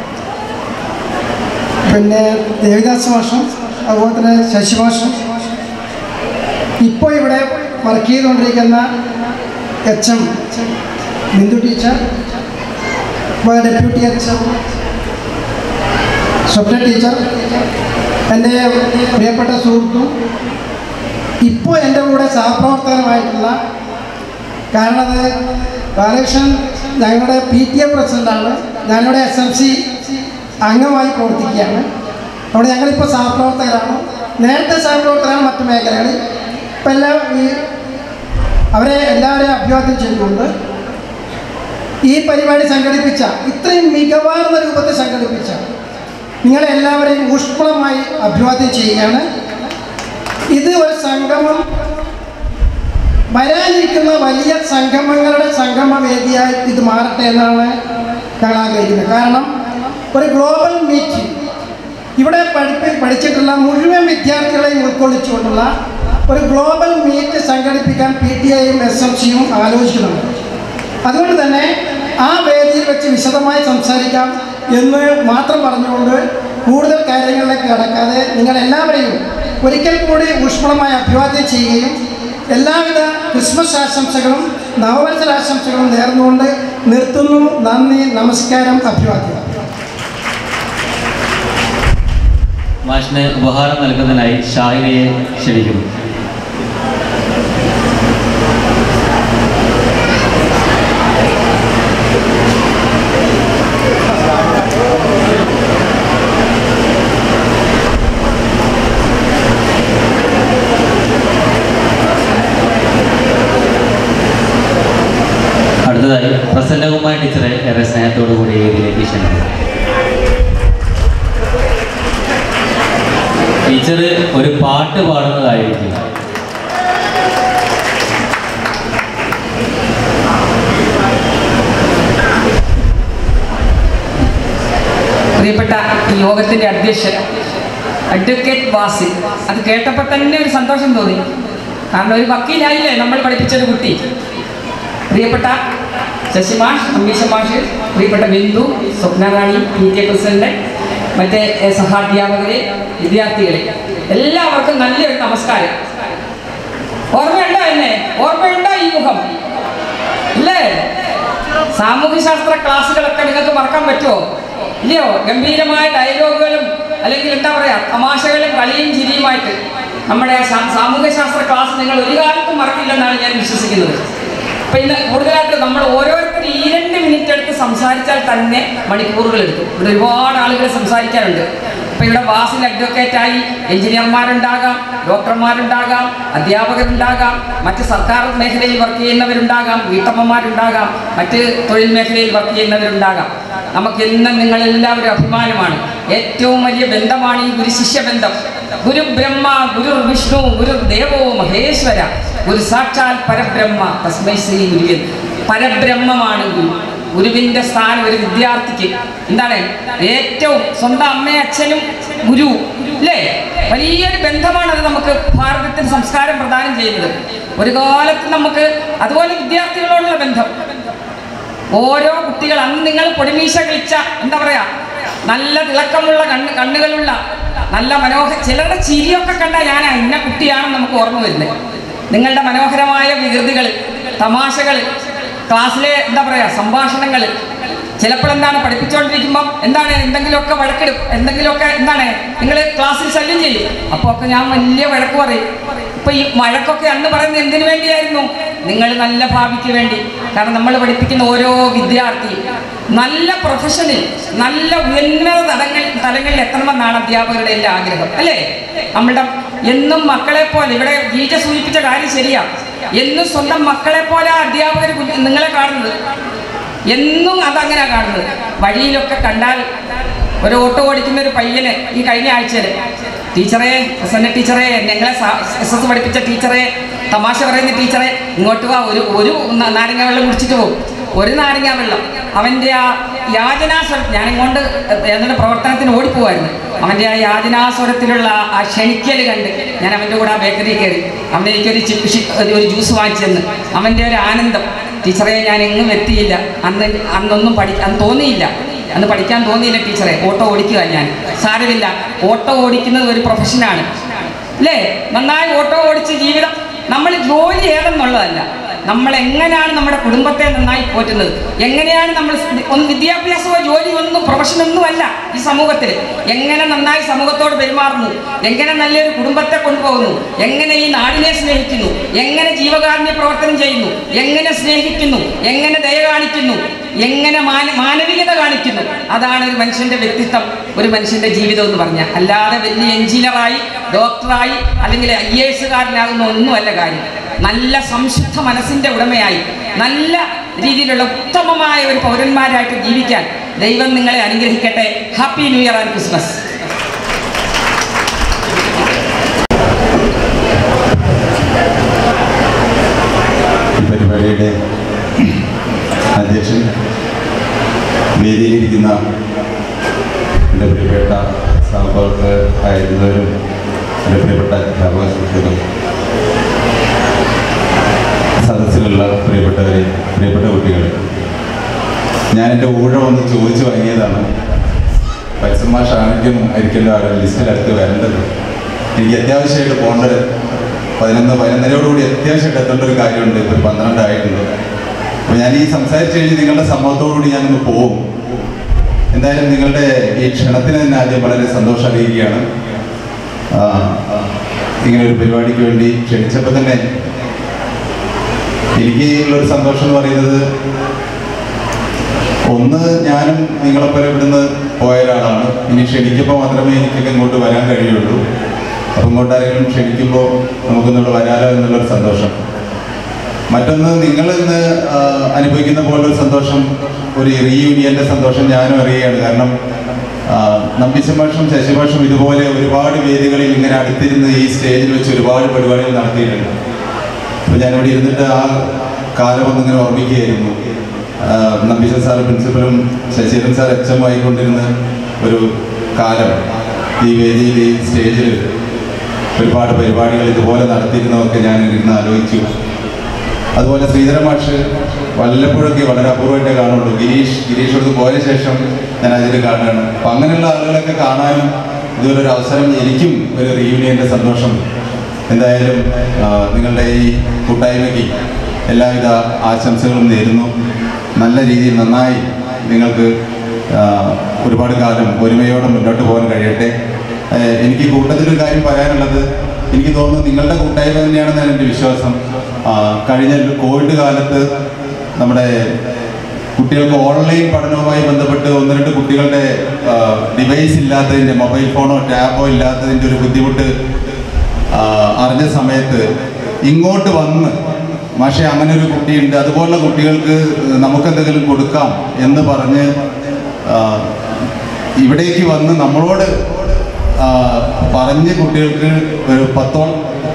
പിന്നെ ദേവിദാസ് മാഷം അതുപോലെ തന്നെ ശശി മാഷം ഇപ്പോൾ ഇവിടെ വർക്ക് ചെയ്തുകൊണ്ടിരിക്കുന്ന എച്ച് എം ബിന്ദു ടീച്ചർ ഇപ്പോൾ deputy H M Swapna teacher എൻ്റെ പ്രിയപ്പെട്ട സുഹൃത്തും ഇപ്പോൾ എൻ്റെ കൂടെ സഹപ്രവർത്തകനുമായിട്ടുള്ള കാരണം അത് ബാലകൃഷ്ണൻ ഞങ്ങളുടെ പി ടി എ പ്രസിഡൻ്റാണ് ഞാനിവിടെ എസ് എം സി അംഗമായി പ്രവർത്തിക്കുകയാണ് അവിടെ ഞങ്ങളിപ്പോൾ സഹപ്രവർത്തകരാണ് നേരത്തെ സഹപ്രവർത്തകരാണ് മറ്റു മേഖലകളിൽ ഇപ്പം എല്ലാം ഈ അവരെ എല്ലാവരെയും അഭിവാദ്യം ചെയ്തുകൊണ്ട് ഈ പരിപാടി സംഘടിപ്പിച്ച ഇത്രയും മികവാർന്ന രൂപത്തിൽ സംഘടിപ്പിച്ച നിങ്ങളെ എല്ലാവരെയും ഊഷ്മളമായി അഭിവാദ്യം ചെയ്യുകയാണ് ഇത് ഒരു സംഗമം വരാനിരിക്കുന്ന വലിയ സംഗമങ്ങളുടെ സംഗമവേദിയായി ഇത് മാറട്ടെ എന്നാണ് ഞങ്ങൾ ആഗ്രഹിക്കുന്നത് കാരണം ഒരു ഗ്ലോബൽ മീറ്റിംഗ് ഇവിടെ പഠിപ്പി പഠിച്ചിട്ടുള്ള മുഴുവൻ വിദ്യാർത്ഥികളെയും ഉൾക്കൊള്ളിച്ചുകൊണ്ടുള്ള ഒരു ഗ്ലോബൽ മീറ്റ് സംഘടിപ്പിക്കാൻ പി ടി ഐയും എസ് എം സിയും ആലോചിക്കുന്നുണ്ട് അതുകൊണ്ട് തന്നെ ആ വേദിയിൽ വെച്ച് വിശദമായി സംസാരിക്കാം എന്ന് മാത്രം പറഞ്ഞുകൊണ്ട് കൂടുതൽ കാര്യങ്ങളിലേക്ക് കടക്കാതെ നിങ്ങളെല്ലാവരെയും ഒരിക്കൽ കൂടി ഊഷ്മളമായി അഭിവാദ്യം ചെയ്യുകയും എല്ലാവിധ ക്രിസ്മസ് ആശംസകളും നവവത്സരാശംസകളും നേർന്നുകൊണ്ട് നിർത്തുന്നു നന്ദി നമസ്കാരം അഭിവാദ്യം മാഷിന് ഉപഹാരം നൽകുന്നതിനായി ഷാഹിനയെ ക്ഷണിക്കുന്നു അടുത്തതായി പ്രസന്നകുമാർ ടീച്ചറെ ഏറെ സ്നേഹത്തോടു കൂടി വേദിയിലേക്ക് ക്ഷണിക്കുന്നു ടീച്ചർ ഒരു പാട്ട് പാടുന്നതായിരിക്കും പ്രിയപ്പെട്ട ഈ യോഗത്തിൻ്റെ അധ്യക്ഷൻ അഡ്വക്കേറ്റ് വാസി അത് കേട്ടപ്പോൾ തന്നെ ഒരു സന്തോഷം തോന്നി കാരണം ഒരു വക്കീലായില്ലേ നമ്മൾ പഠിപ്പിച്ചൊരു കുട്ടി പ്രിയപ്പെട്ട ശശിമാഷ് അമ്മീഷ മാഷ് പ്രിയപ്പെട്ട Bindu Swapna Rani P T A president മറ്റേ എ, സഹാധ്യാപകരെ വിദ്യാർത്ഥികളെ എല്ലാവർക്കും നല്ലൊരു നമസ്കാരം ഓർമ്മയുണ്ടോ എന്നെ ഓർമ്മയുണ്ടോ ഈ മുഖം ഇല്ലേ സാമൂഹ്യശാസ്ത്ര ക്ലാസ്സുകളൊക്കെ നിങ്ങൾക്ക് മറക്കാൻ പറ്റുമോ ഇല്ലയോ ഗംഭീരമായ ഡയലോഗുകളും അല്ലെങ്കിൽ എന്താ പറയാ തമാശകളും കളിയും ചിരിയുമായിട്ട് നമ്മുടെ സാ- സാമൂഹ്യശാസ്ത്ര ക്ലാസ് നിങ്ങൾ ഒരു കാലത്തും മറക്കില്ലെന്നാണ് ഞാൻ വിശ്വസിക്കുന്നത് അപ്പൊ ഇന്ന് കൂടുതലായിട്ട് നമ്മൾ ഓരോരുത്തരും ഈ രണ്ട് മിനിറ്റ് എടുത്ത് സംസാരിച്ചാൽ തന്നെ മണിക്കൂറുകൾ എടുക്കും ഇവിടെ ഒരുപാട് ആളുകൾ സംസാരിക്കാനുണ്ട് അപ്പൊ ഇവിടെ വാസിൽ അഡ്വക്കേറ്റായി എഞ്ചിനീയർമാരുണ്ടാകാം ഡോക്ടർമാരുണ്ടാകാം അധ്യാപകരുണ്ടാകാം മറ്റ് സർക്കാർ മേഖലയിൽ വർക്ക് ചെയ്യുന്നവരുണ്ടാകാം വീട്ടമ്മമാരുണ്ടാകാം മറ്റ് തൊഴിൽ മേഖലയിൽ വർക്ക് ചെയ്യുന്നവരുണ്ടാകാം നമുക്ക് എന്നും നിങ്ങളെല്ലാവരും അഭിമാനമാണ് ഏറ്റവും വലിയ ബന്ധമാണ് ഈ ഗുരുശിഷ്യ ബന്ധം ഗുരു ബ്രഹ്മ ഗുരു വിഷ്ണു ഗുരു ദേവോ മഹേശ്വര ഗുരു സാക്ഷാൽ പരബ്രഹ്മ തസ്മൈ ശ്രീ ഗുരുവിൻ പരബ്രഹ്മമാണ് ഗുരു ഗുരുവിന്റെ സ്ഥാനം ഒരു വിദ്യാർത്ഥിക്ക് എന്താണ് ഏറ്റവും സ്വന്തം അമ്മയും അച്ഛനും ഗുരു അല്ലേ വലിയൊരു ബന്ധമാണ് അത് നമുക്ക് ഭാരതത്തിന് സംസ്കാരം പ്രദാനം ചെയ്യുന്നത് ഒരു കാലത്ത് നമുക്ക് അതുപോലെ വിദ്യാർത്ഥികളോടുള്ള ബന്ധം ഓരോ കുട്ടികൾ അന്ന് നിങ്ങൾ പൊടിമീശ കളിച്ച എന്താ പറയാ നല്ല തിളക്കമുള്ള കണ്ണ് കണ്ണുകളുള്ള നല്ല മനോഹര ചിലരുടെ ചിരിയൊക്കെ കണ്ട ഞാൻ ഇന്ന കുട്ടിയാണെന്ന് നമുക്ക് ഓർമ്മ വരുന്നത് നിങ്ങളുടെ മനോഹരമായ വികൃതികൾ തമാശകൾ ക്ലാസ്സിലെ എന്താ പറയാ സംഭാഷണങ്ങൾ ചിലപ്പോൾ എന്താണ് പഠിപ്പിച്ചുകൊണ്ടിരിക്കുമ്പം എന്താണ് എന്തെങ്കിലുമൊക്കെ വഴക്കിടും എന്തെങ്കിലുമൊക്കെ എന്താണ് നിങ്ങൾ ക്ലാസ്സിൽ ശല്യം ചെയ്യും അപ്പോൾ ഒക്കെ ഞാൻ വലിയ വഴക്ക് പറയും ഇപ്പൊ ഈ വഴക്കൊക്കെ അന്ന് പറയുന്നത് എന്തിനു വേണ്ടിയായിരുന്നു നിങ്ങൾ നല്ല ഭാവിക്ക് വേണ്ടി കാരണം നമ്മൾ പഠിപ്പിക്കുന്ന ഓരോ വിദ്യാർത്ഥി നല്ല പ്രൊഫഷനിൽ നല്ല ഉന്നത തലങ്ങൾ തലങ്ങളിൽ എത്തണമെന്നാണ് അധ്യാപകരുടെ എല്ലാ ആഗ്രഹം അല്ലേ നമ്മളുടെ എന്നും മക്കളെ പോലെ ഇവിടെ ഗീജ സൂചിപ്പിച്ച കാര്യം ശരിയാ എന്നും സ്വന്തം മക്കളെ പോലെ അധ്യാപകർ നിങ്ങളെ കാണുന്നത് എന്നും അതങ്ങനെ കാണുന്നത് വഴിയിലൊക്കെ കണ്ടാൽ ഒരു ഓട്ടോ ഓടിക്കുന്ന ഒരു പയ്യന് ഈ കഴിഞ്ഞ ആഴ്ചയിൽ ടീച്ചറെ പ്രസന്ന ടീച്ചറെ ഞങ്ങളെ എസ് എസ് പഠിപ്പിച്ച ടീച്ചറെ തമാശ പറയുന്ന ടീച്ചറെ ഇങ്ങോട്ട് വാ ഒരു ഒരു ന- നാരങ്ങ വെള്ളം കുടിച്ചിട്ട് പോകും ഒരു നാരങ്ങ വെള്ളം അവൻ്റെ ആ യാചനാസ്വരം ഞാൻ ഇങ്ങോട്ട് ഏതൊരു പ്രവർത്തനത്തിന് ഓടിപ്പോവായിരുന്നു അവൻ്റെ ആ യാചനാസ്വരത്തിലുള്ള ആ ക്ഷണിക്കൽ കണ്ട് ഞാൻ അവൻ്റെ കൂടെ ആ ബേക്കറി കയറി അവൻ എനിക്കൊരു ചിപ്പ് ഷി- ഒരു- ഒരു ജ്യൂസ് വാങ്ങിച്ചു തന്ന് അവൻ്റെ ഒരു ആനന്ദം ടീച്ചറെ ഞാൻ എങ്ങും എത്തിയില്ല അന്ന് അന്നൊന്നും പഠി അന്ന് തോന്നിയില്ല അന്ന് പഠിക്കാൻ തോന്നിയില്ല ടീച്ചറെ ഓട്ടോ ഓടിക്കുക ഞാൻ സാരമില്ല ഓട്ടോ ഓടിക്കുന്നത് ഒരു പ്രൊഫഷനാണ് അല്ലേ നന്നായി ഓട്ടോ ഓടിച്ച് ജീവിതം നമ്മൾ ജോലി ഏതെന്നുള്ളതല്ല നമ്മൾ എങ്ങനെയാണ് നമ്മുടെ കുടുംബത്തെ നന്നായി പോറ്റുന്നത് എങ്ങനെയാണ് നമ്മൾ സ്- ഒന്ന് വിദ്യാഭ്യാസമോ ജോലി ഒന്നും പ്രൊഫഷനൊന്നും അല്ല ഈ സമൂഹത്തിൽ എങ്ങനെ നന്നായി സമൂഹത്തോട് പെരുമാറുന്നു എങ്ങനെ നല്ലൊരു കുടുംബത്തെ കൊണ്ടുപോകുന്നു എങ്ങനെ ഈ നാടിനെ സ്നേഹിക്കുന്നു എങ്ങനെ ജീവകാരുണ്യ പ്രവർത്തനം ചെയ്യുന്നു എങ്ങനെ സ്നേഹിക്കുന്നു എങ്ങനെ ദയ കാണിക്കുന്നു എങ്ങനെ മാന മാനവികത കാണിക്കുന്നു അതാണ് ഒരു മനുഷ്യന്റെ വ്യക്തിത്വം ഒരു മനുഷ്യന്റെ ജീവിതം എന്ന് പറഞ്ഞാൽ അല്ലാതെ വലിയ എഞ്ചിനീയറായി ഡോക്ടറായി അല്ലെങ്കിൽ ഐ എ എസുകാരനാകുന്ന ഒന്നുമല്ല കാര്യം നല്ല സംശുദ്ധ മനസ്സിന്റെ ഉടമയായി നല്ല രീതിയിലുള്ള ഉത്തമമായ ഒരു പൗരന്മാരായിട്ട് ജീവിക്കാൻ ദൈവം നിങ്ങളെ അനുഗ്രഹിക്കട്ടെ happy new year and Christmas ഈ പരിപാടിയുടെ അധ്യക്ഷൻ വേദിയിലിരിക്കുന്ന എൻ്റെ പ്രിയപ്പെട്ട സഹപ്രവർത്തകർ ആയിരുന്നവരും എൻ്റെ പ്രിയപ്പെട്ട അധ്യാപക സുഹൃത്തുക്കൾ സദസ്സിലുള്ള പ്രിയപ്പെട്ടവരെ പ്രിയപ്പെട്ട കുട്ടികൾ ഞാൻ എൻ്റെ ഊഴം ഒന്ന് ചോദിച്ചു വാങ്ങിയതാണ് വത്സന്മാർ ആണെങ്കിലും ആയിരിക്കല്ലോ ആ ലിസ്റ്റിൽ അടുത്ത് വരേണ്ടത് എനിക്ക് അത്യാവശ്യമായിട്ട് പോകേണ്ടത് പതിനൊന്ന് പതിനൊന്നരയോടുകൂടി അത്യാവശ്യമായിട്ട് എത്തേണ്ട ഒരു കാര്യമുണ്ട് ഇപ്പോൾ ഒരു പന്ത്രണ്ടായിട്ടുണ്ട് അപ്പോൾ ഞാൻ ഈ സംസാരിച്ച് കഴിഞ്ഞ് നിങ്ങളുടെ സമ്മതത്തോടുകൂടി ഞാനൊന്ന് പോകും എന്തായാലും നിങ്ങളുടെ ഈ ക്ഷണത്തിന് തന്നെ ആദ്യം വളരെ സന്തോഷം അറിയിക്കുകയാണ് ആ, ഇങ്ങനെ ഒരു പരിപാടിക്ക് വേണ്ടി ക്ഷണിച്ചപ്പോൾ തന്നെ എനിക്ക് ഉള്ളൊരു സന്തോഷം എന്ന് പറയുന്നത് ഒന്ന് ഞാനും നിങ്ങളെപ്പോലെ ഇവിടുന്ന് പോയ ഒരാളാണ് ഇനി ക്ഷണിക്കുമ്പോൾ മാത്രമേ എനിക്കൊക്കെ ഇങ്ങോട്ട് വരാൻ കഴിയുള്ളൂ അപ്പം ഇങ്ങോട്ട് ആരെങ്കിലും ക്ഷണിക്കുമ്പോൾ നമുക്കൊന്നുകൂടെ വരാലോ എന്നുള്ളൊരു സന്തോഷം മറ്റൊന്ന് നിങ്ങൾ ഇന്ന് ആ, അനുഭവിക്കുന്ന പോലൊരു സന്തോഷം ഒരു റീയൂണിയന്റെ സന്തോഷം ഞാനും അറിയുകയാണ് കാരണം ആ, നമ്പിശമാഷും ശശിഭാഷും ഇതുപോലെ ഒരുപാട് വേദികളിൽ ഇങ്ങനെ അടുത്തിരുന്ന് ഈ സ്റ്റേജിൽ വെച്ച് ഒരുപാട് പരിപാടികൾ നടത്തിയിട്ടുണ്ട് അപ്പോൾ ഞാനിവിടെ ഇരുന്നിട്ട് ആ കാലം ഒന്നിങ്ങനെ ഓർമ്മിക്കുകയായിരുന്നു ആ, നമ്പീശൻ സാർ പ്രിൻസിപ്പലും ശശീരൻ സാർ എച്ച് എം ആയിക്കൊണ്ടിരുന്ന ഒരു കാലം ഈ വേദിയിൽ ഈ സ്റ്റേജിൽ ഒരുപാട് പരിപാടികൾ ഇതുപോലെ നടത്തിയിരുന്നതൊക്കെ ഞാൻ ഇരുന്ന് ആലോചിച്ചു അതുപോലെ ശ്രീധരൻ മാഷ് വല്ലപ്പോഴൊക്കെ വളരെ അപൂർവമായിട്ടേ കാണുള്ളൂ ഗിരീഷ് ഗിരീഷ് അടുത്ത് പോയ ശേഷം ഞാൻ അതിൽ കാണുകയാണ് അപ്പം അങ്ങനെയുള്ള ആളുകളൊക്കെ കാണാനും ഇതുപോലെ ഒരു അവസരം എനിക്കും ഒരു റീയൂണിയൻ്റെ സന്തോഷം എന്തായാലും ആ, നിങ്ങളുടെ ഈ കൂട്ടായ്മയ്ക്ക് എല്ലാവിധ ആശംസകളും നേരുന്നു നല്ല രീതിയിൽ നന്നായി നിങ്ങൾക്ക് ആ, ഒരുപാട് കാലം ഒരുമയോടെ മുന്നോട്ട് പോകാൻ കഴിയട്ടെ ഏ, എനിക്ക് കൂട്ടത്തിലൊരു കാര്യം പറയാനുള്ളത് എനിക്ക് തോന്നുന്നു നിങ്ങളുടെ കൂട്ടായ്മ തന്നെയാണെന്നാണ് എൻ്റെ വിശ്വാസം ആ, കഴിഞ്ഞ കോവിഡ് കാലത്ത് നമ്മുടെ കുട്ടികൾക്ക് ഓൺലൈൻ പഠനവുമായി ബന്ധപ്പെട്ട് ഒന്ന് രണ്ട് കുട്ടികളുടെ ഡിവൈസ് ഇല്ലാത്തതിൻ്റെ മൊബൈൽ ഫോണോ ടാബോ ഇല്ലാത്തതിൻ്റെ ഒരു ബുദ്ധിമുട്ട് ആ, അറിഞ്ഞ സമയത്ത് ഇങ്ങോട്ട് വന്ന് മാഷെ അങ്ങനെ ഒരു കുട്ടിയുണ്ട് അതുപോലുള്ള കുട്ടികൾക്ക് നമുക്കെന്തെങ്കിലും കൊടുക്കാം എന്ന് പറഞ്ഞ് ആ, ഇവിടേക്ക് വന്ന് നമ്മളോട് ആ, പറഞ്ഞ് കുട്ടികൾക്ക് ഒരു പത്തോളം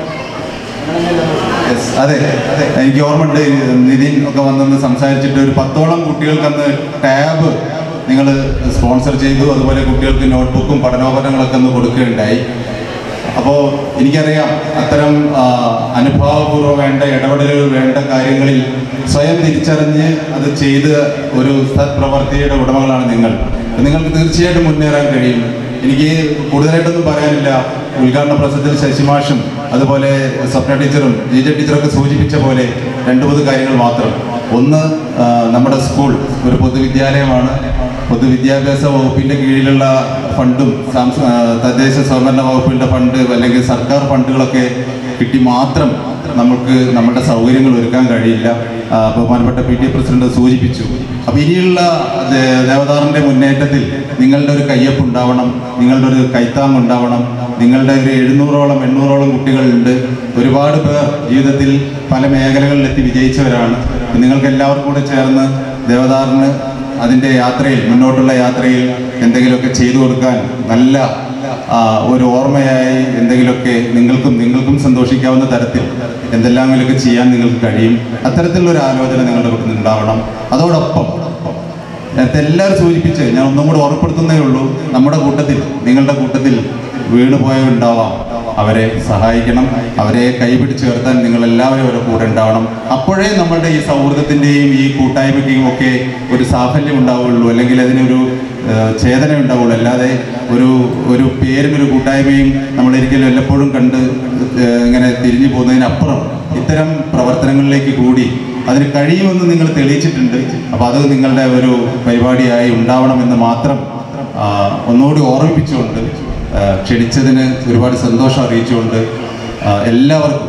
Yes, അതെ അതെ എനിക്ക് ഓർമ്മയുണ്ട് നിതിൻ ഒക്കെ വന്നൊന്ന് സംസാരിച്ചിട്ട് ഒരു പത്തോളം കുട്ടികൾക്ക് അന്ന് ടാബ് നിങ്ങൾ സ്പോൺസർ ചെയ്തു അതുപോലെ കുട്ടികൾക്ക് നോട്ട്ബുക്കും പഠനോപകരണങ്ങളൊക്കെ ഒന്ന് കൊടുക്കുകയുണ്ടായി അപ്പോൾ എനിക്കറിയാം അത്തരം ആ, അനുഭാവപൂർവ്വം വേണ്ട ഇടപെടലുകൾ വേണ്ട കാര്യങ്ങളിൽ സ്വയം തിരിച്ചറിഞ്ഞ് അത് ചെയ്ത് ഒരു സത്പ്രവർത്തിയുടെ ഉടമകളാണ് നിങ്ങൾ നിങ്ങൾക്ക് തീർച്ചയായിട്ടും മുന്നേറാൻ കഴിയും എനിക്ക് കൂടുതലായിട്ടൊന്നും പറയാനില്ല ഉദ്ഘാടന പ്രസംഗത്തിൽ ശശിമാഷും അതുപോലെ സ്വപ്ന ടീച്ചറും ജി ജെ ടീച്ചറൊക്കെ സൂചിപ്പിച്ച പോലെ രണ്ട് മൂന്ന് കാര്യങ്ങൾ മാത്രം ഒന്ന് ആ, നമ്മുടെ സ്കൂൾ ഒരു പൊതുവിദ്യാലയമാണ് പൊതുവിദ്യാഭ്യാസ വകുപ്പിൻ്റെ കീഴിലുള്ള ഫണ്ടും സാംസ് ആ, തദ്ദേശ സ്വയംഭരണ വകുപ്പിൻ്റെ ഫണ്ട് അല്ലെങ്കിൽ സർക്കാർ ഫണ്ടുകളൊക്കെ കിട്ടി മാത്രം നമുക്ക് നമ്മുടെ സൗകര്യങ്ങൾ ഒരുക്കാൻ കഴിയില്ല ആ, ബഹുമാനപ്പെട്ട പി ടി പ്രസിഡന്റ് സൂചിപ്പിച്ചു അപ്പോൾ ഇനിയുള്ള ദേ- ദേവദാറിൻ്റെ മുന്നേറ്റത്തിൽ നിങ്ങളുടെ ഒരു കയ്യൊപ്പ് ഉണ്ടാവണം നിങ്ങളുടെ ഒരു കൈത്താങ് ഉണ്ടാവണം നിങ്ങളുടെ ഒരു എഴുന്നൂറോളം എണ്ണൂറോളം കുട്ടികളുണ്ട് ഒരുപാട് പേർ ജീവിതത്തിൽ പല മേഖലകളിലെത്തി വിജയിച്ചവരാണ് നിങ്ങൾക്ക് എല്ലാവർക്കും കൂടെ ചേർന്ന് ദേവദാറിന് അതിൻ്റെ യാത്രയിൽ മുന്നോട്ടുള്ള യാത്രയിൽ എന്തെങ്കിലുമൊക്കെ ചെയ്തു കൊടുക്കാൻ നല്ല ആ, ഒരു ഓർമ്മയായി എന്തെങ്കിലുമൊക്കെ നിങ്ങൾക്കും നിങ്ങൾക്കും സന്തോഷിക്കാവുന്ന തരത്തിൽ എന്തെല്ലാമെങ്കിലുമൊക്കെ ചെയ്യാൻ നിങ്ങൾക്ക് കഴിയും അത്തരത്തിലുള്ള ഒരു ആലോചന നിങ്ങളുടെ കൂട്ടത്തിൽ ഉണ്ടാവണം അതോടൊപ്പം നേരത്തെ എല്ലാവരും സൂചിപ്പിച്ച് ഞാൻ ഒന്നും കൂടെ ഓർമ്മപ്പെടുത്തുന്നേ ഉള്ളൂ നമ്മുടെ കൂട്ടത്തിൽ നിങ്ങളുടെ കൂട്ടത്തിൽ വീണു പോയവരുണ്ടാവാം അവരെ സഹായിക്കണം അവരെ കൈപിടിച്ച് ചേർത്താൻ നിങ്ങൾ എല്ലാവരും അവരുടെ കൂടെ ഉണ്ടാവണം അപ്പോഴേ നമ്മളുടെ ഈ സൗഹൃദത്തിൻ്റെയും ഈ കൂട്ടായ്മയ്ക്കും ഒക്കെ ഒരു സാഫല്യം ഉണ്ടാവുള്ളൂ അല്ലെങ്കിൽ അതിനൊരു ഏഹ്, ചേതന ഉണ്ടാവുള്ളൂ അല്ലാതെ ഒരു ഒരു പേരിനൊരു കൂട്ടായ്മയും നമ്മളൊരിക്കലും എല്ലപ്പോഴും കണ്ട് ഏഹ്, ഇങ്ങനെ തിരിഞ്ഞു പോകുന്നതിനപ്പുറം ഇത്തരം പ്രവർത്തനങ്ങളിലേക്ക് കൂടി അതിന് കഴിയുമെന്ന് നിങ്ങൾ തെളിയിച്ചിട്ടുണ്ട് അപ്പോൾ അത് നിങ്ങളുടെ ഒരു പരിപാടിയായി ഉണ്ടാവണമെന്ന് മാത്രം ആ, ഒന്നുകൂടി ഓർമ്മിപ്പിച്ചുകൊണ്ട് ആ, ക്ഷണിച്ചതിന് ഒരുപാട് സന്തോഷം അറിയിച്ചുകൊണ്ട് ആ, എല്ലാവർക്കും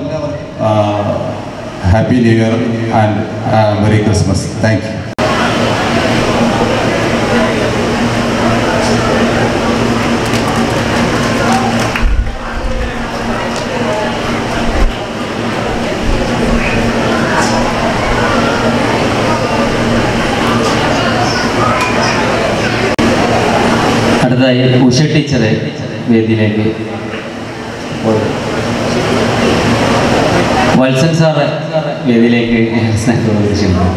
happy new year and merry Christmas thank you അടുത്തതായി ഉഷ ടീച്ചറെ വേദിയിലേക്ക് വത്സൻ സാറ് വേദിയിലേക്ക് സ്നേഹത്തോട് വിളിച്ചിരുന്നു